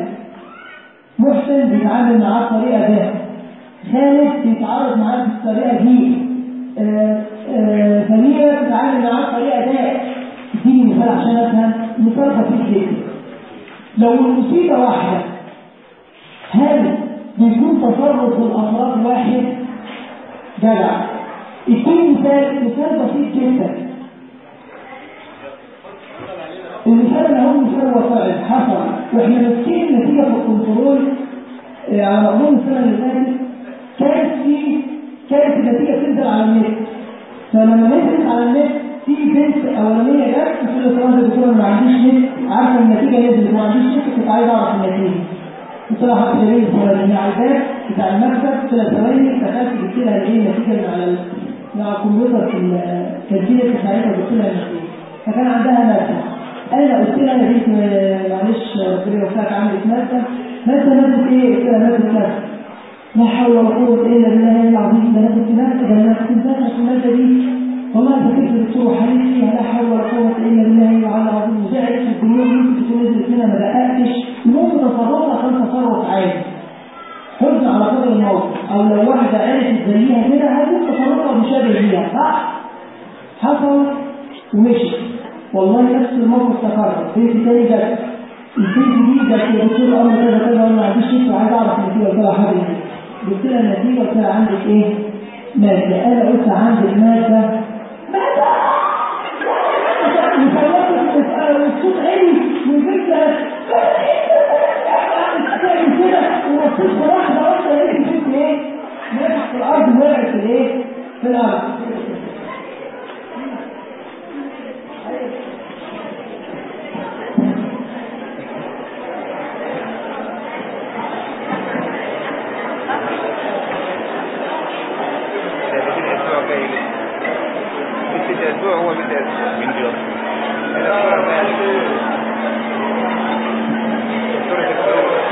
Speaker 3: محسن بيتعامل معاه بطريقه ب خالد بيتعارض معاه بالطريقه دي آه، آه، سميرة بتتعامل معاه بطريقه د اديني مثال عشان افهم مثال بسيط جدا لو المصيبة واحدة هل بيكون تصرف الأفراد واحد جدع اديني مثال مثال بسيط جدا المثال اللي هو مثال واقعي حصل واحنا ماسكين النتيجة في الكنترول آه، على مضمون السنة اللي فاتت كانت في كانت النتيجة تنزل على النت فلما نزلت على النت في بنت اولانيه جت بتقول لي طبعا الدكتور انا ما عنديش نت عارفه النتيجه نزلت ما عنديش نت كنت عايز اعرف النتيجه قلت لها حط لي الفلانيه على الباب بتاع المكتب قلت لها ثواني دخلت جبت لها الايه النتيجه من على ال- من على الكمبيوتر في الكانتين بتاعتها جبت لها النتيجه فكان عندها ماده انا قلت لها يا بنت آه، معلش ربنا يوفقك عندك ماده ماده ماده ايه؟ قلت لها ماده كذا لا حول ولا قوة إلا بالله العظيم ده أنا كنت ماسك ده أنا كنت ماسك المادة دي والله أنت كنت دكتور وحريص فيها لا حول ولا قوة إلا بالله العلي العظيم وزعلت في الدنيا دي كنت نزلت منها ما دققتش المهم تصرفها كان تصرف عادي حزن على قدر الموقف أو لو واحدة عرفت زيها كده هتكون تصرفها مشابه ليها صح؟ حصل ومشي والله نفس الموقف تكرر بنت تاني جت البنت دي جت يا دكتور امر كذا كذا وانا ما عنديش شيء وعايز اعرف النتيجه قلت لها حاجه قلت لها النتيجه قلت لها عندك ايه؟ ماده انا قلت عندك ماده ماده وخلصت والصوت عالي وجبت كده وبصيت بواحده واحده لقيت البنت ايه؟ ماتت في الارض وقعت في الايه؟ في الارض
Speaker 1: الأسبوع جاي مش الأسبوع هو مش الأسبوع
Speaker 2: مين دي اصلا؟
Speaker 1: الأسبوع الجاي دكتور الدكتور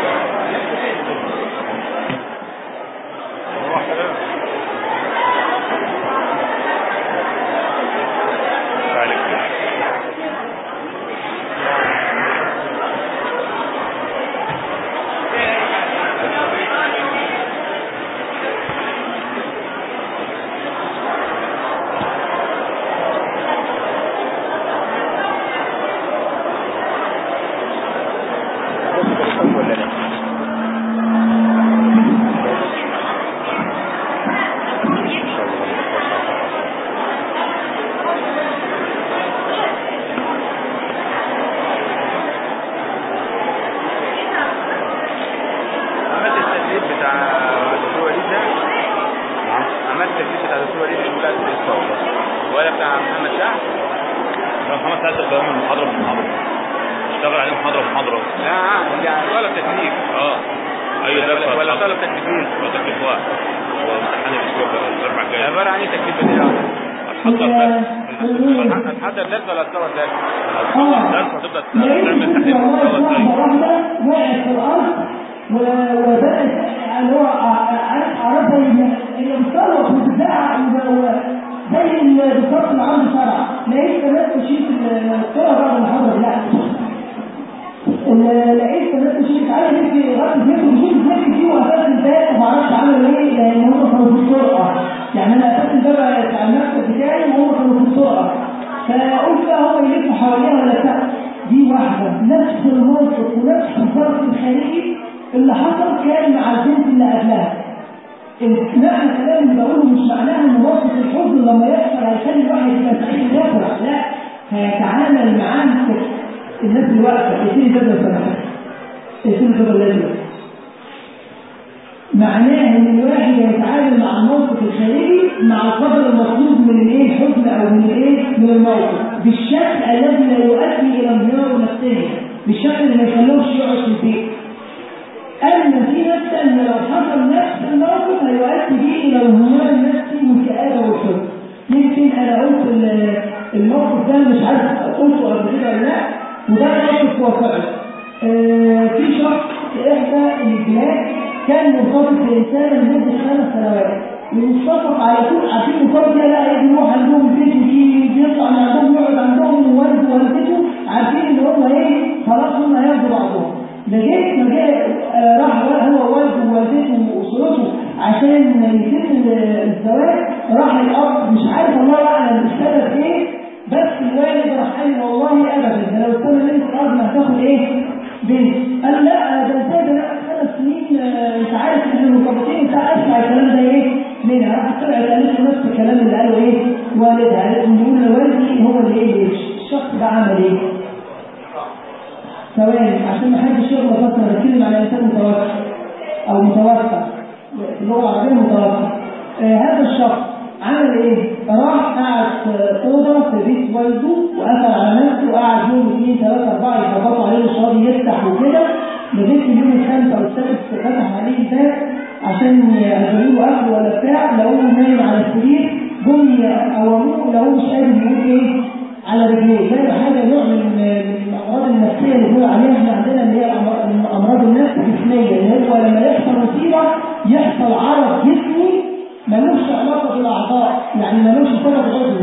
Speaker 2: اساسا بقى من محاضره لمحاضره اشتغل عليه محاضره بمحاضره
Speaker 1: اه يعني ولا تكليف
Speaker 2: اه اي درس
Speaker 1: ولا
Speaker 2: هتحط-
Speaker 1: طلب تكليفين
Speaker 2: ولا تكليف واحد وامتحان الاسبوع بقى الاربع الجاي
Speaker 1: عباره عن ايه تكليف اليوم
Speaker 2: هتحضر درس
Speaker 1: هتحضر درس ولا تصور درس
Speaker 3: اه
Speaker 2: درس هتبدا
Speaker 3: لقيت
Speaker 2: تعمل
Speaker 3: كنت
Speaker 2: تحليل
Speaker 3: والله
Speaker 2: محتوى ازاي
Speaker 3: واحدة واحدة وقعت في الأرض و- وبدأت اللي هو ع- عارف عرفها هي هي بتصرف وبتزعق و- زي ال- بالظبط اللي عنده شرع لقيت كمان تشيل الصورة بعد المحاضرة لا ال- لقيت كمان تشيل عارف انت غلط بيته بشوف ازاي فيه وقفات الباب وما اعرفش عملوا ايه لان هم كانوا في الطرقة يعني انا قفلت الباب بتاع المكتب بتاعي وهم كانوا في الطرقة فقلت بقى هم يلفوا حواليها ولا بتاع دي واحدة نفس الموقف ونفس الظرف الخارجي اللي حصل كان مع البنت اللي قبلها معنى الكلام اللي بقوله مش معناها ان موقف الحزن لما يحصل هيخلي الواحد يبقى سعيد ويفرح لا هيتعامل معاه كده. الناس اللي واقفه اقفلي كده لو سمحت اقفلي كده لازم معناه ان الواحد يتعامل مع الموقف الخارجي مع القدر المطلوب من الايه الحزن او من الايه من الموقف بالشكل الذي لا يؤدي الى انهيار نفسيه بالشكل اللي ما يخلوش يقعد في البيت أما في نفس أن لو حصل نفس الموقف هيؤدي به إلى الانهيار النفسي والكآبة والحزن. يمكن أنا قلت ال- الموقف ده مش عارف قلته قبل كده ولا لا وده موقف واقعي. آه، في شخص في إحدى البلاد كان مرتبط بإنسانة لمدة خمس سنوات ومتفق على طول عارفين مرتبط ده لا يجي يروح عندهم البيت ويجي بيطلع من عندهم يقعد عندهم ووالده ووالدته عارفين إن هم إيه خلاص هم هياخدوا بعضهم. لغايه ما جاء آه، راح هو ووالده ووالدته واسرته عشان يتم الزواج راح الاب مش عارف الله اعلم السبب ايه بس الوالد راح قال له والله ابدا ده لو كنا نمت الارض ما هتاخد ايه؟ بنت قال لا ده ازاي ده أنا خمس سنين آه، انت عارف احنا مرتبطين انت اسمع الكلام ده ايه؟ منها راح طلعت قالت له نفس الكلام اللي قاله ايه؟ والدها قالت له بيقول لوالدي هو اللي ايه الشخص ده عمل ايه؟ ثواني عشان ما حدش يغلط مثلا بتكلم على انسان متوفى او متوفى اللغه العربيه متوفى آه هذا الشخص عمل ايه؟ راح قعد في اوضه في بيت والده وقفل على نفسه وقعد يوم اثنين ثلاثه اربعه يخبطوا عليه مش راضي يفتح وكده لغايه اليوم الخامس او السادس فتح عليه الباب عشان يعزلوا له اكل ولا بتاع لقوه نايم على السرير جم يقوموه لقوه مش قادر يقول ايه على رجليه ده حاجه نوع من من الامراض النفسيه اللي بنقول عليها احنا عندنا اللي هي الأمراض- امراض النفس الجسميه اللي هو لما يحصل مصيبه يحصل عرض جسمي ملوش علاقه بالاعضاء يعني ملوش سبب عضوي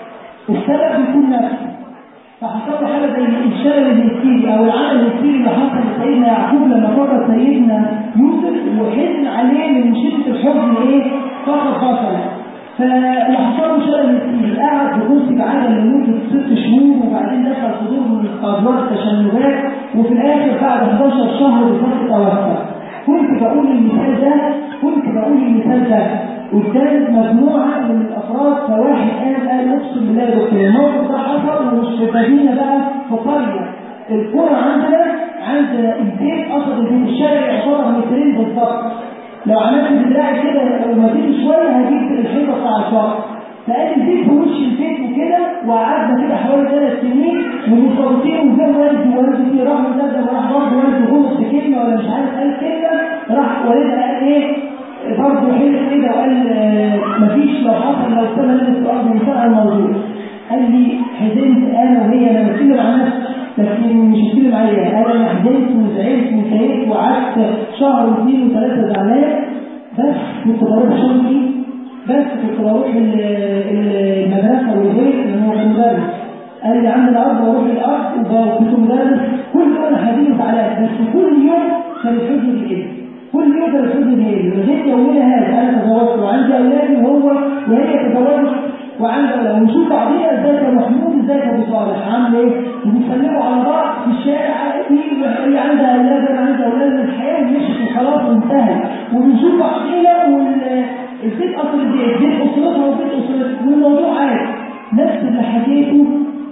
Speaker 3: السبب بيكون نفسي فحصل له حاجه زي الشلل الهستيري او العمل الهستيري اللي حصل لسيدنا يعقوب لما فقد سيدنا يوسف وحزن عليه من شده الحزن ايه؟ فقد بصره فاللي حصل له شلل هستيري قعد بكرسي بعدم لمده ست شهور وبعدين دخل في دور من ادوار التشنجات وفي الاخر بعد 11 شهر بالظبط توفى كنت بقول المثال ده كنت بقول المثال ده قدام مجموعة من الأفراد فواحد قال قال أقسم بالله يا دكتور الموقف ده حصل ومش في مدينة بقى في قرية القرى عندنا عند البيت قصد البيت الشارع يعتبر مترين بالظبط لو عملت بدراعي كده لو مديت شوية هجيب الحيطة بتاع الشارع فقال البيت في وش البيت وكده وقعدنا كده حوالي ثلاث سنين ومرتبطين وجاب والدي ووالدتي راح مقدم وراح برضه والدي غلط بكلمه ولا مش عارف قال كلمه راح والدها قال ايه برضه حلف كده وقال آه، مفيش لو حصل لو سنه نزلت الارض وانتهى الموضوع قال لي حزنت انا وهي انا بتكلم عن نفسي لكن مش بتكلم عليها قال انا حزنت وزعلت وكيت وقعدت شهر واثنين وثلاثه زعلان بس كنت بروح شغلي بس كنت بروح ال- ال- المدرسه والبيت لان هو كان مدرس قال لي عندي الارض واروح الارض وكنت مدرس كل يوم انا حزين وزعلان بس كل يوم كان الحزن بيقل كل يوم كان الحزن بيقل لغايه يومنا هذا انا تزوجت وعندي اولاد وهو وهي تزوجت وعندي اولاد ونشوف بعضينا ازيك يا محمود ازيك يا ابو صالح عامل ايه؟ وبيسلموا على بعض في الشارع في هي عندها اولاد انا عندي اولاد الحياه مشيت وخلاص وانتهت وبنشوف بعضينا وال البيت اصل البيت بيت اسرتها وبيت اسرتها والموضوع عادي نفس اللي حكيته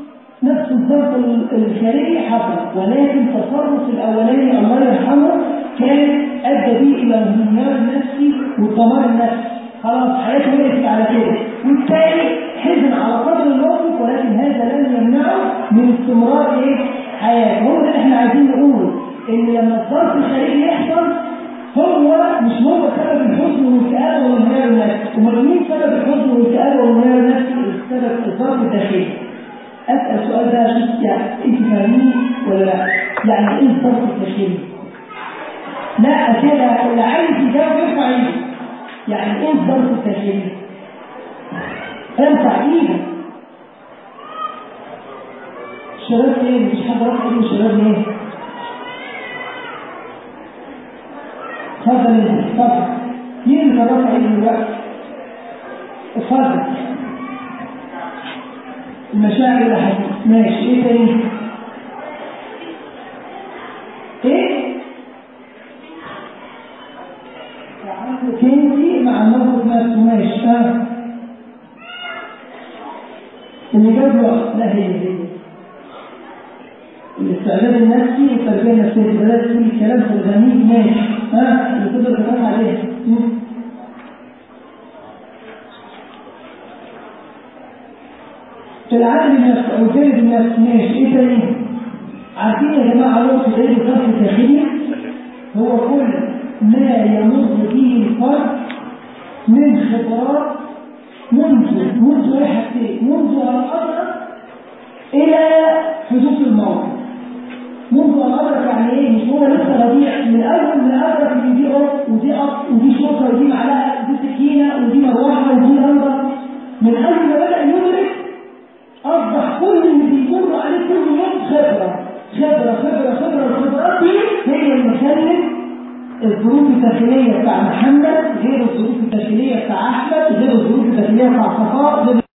Speaker 3: نفس الظرف الخارجي حصل ولكن تصرف الاولاني الله يرحمه كان ادى به الى الانهيار النفسي والدمار النفسي خلاص حياته وقفت على كده والتالي حزن على قدر الموقف ولكن هذا لم يمنعه من استمرار ايه حياته هو ده اللي احنا عايزين نقول ان لما الظرف الخارجي يحصل هو مش هو سبب الحزن والكآبة والانهيار النفسي امال مين سبب الحزن والكآبة والانهيار النفسي السبب الظرف الداخلي اسال السؤال ده اشوف يعني انت فاهمين ولا لا يعني ايه الظرف الداخلي لا كده اللي عايز يجاوب يرفع ايده يعني ايه الظرف الداخلي ارفع ايدك شباب ايه مش حد رفع ايده شباب ايه اتفضل انت اتفضل مين اللي كان رافع ايده دلوقتي اتفضل المشاعر اللي حديث ماشي ايه تاني ايه تعاملك انت مع الموقف نفسه ماشي ها اللي جاب له لا هي هي الاستعداد النفسي والتربيه النفسيه بدات تقول الكلام في الغنيم ماشي ها اللي تقدر تتفق عليه في العالم النفسي او الجانب النفسي ماشي ايه تاني؟ عارفين يا جماعه نقطه ايه الظرف الداخلي؟ هو كل ما يمر به الفرد من خبرات منذ منذ ايه حاجتين منذ ان ادرك الى حدوث الموت منذ ان ادرك يعني ايه مش هو لسه رضيع من اول ما ادرك ان دي قط ودي قط ودي شوكه ودي معلقه ودي سكينه ودي مروحه ودي لمبه من اول ما بدا يدرك اصبح كل اللي بيمر عليه كل يوم خبره خبره خبره خبره الخبرات دي هي اللي خلت الظروف الداخليه بتاع محمد غير الظروف الداخليه بتاع احمد غير الظروف الداخليه بتاع صفاء غير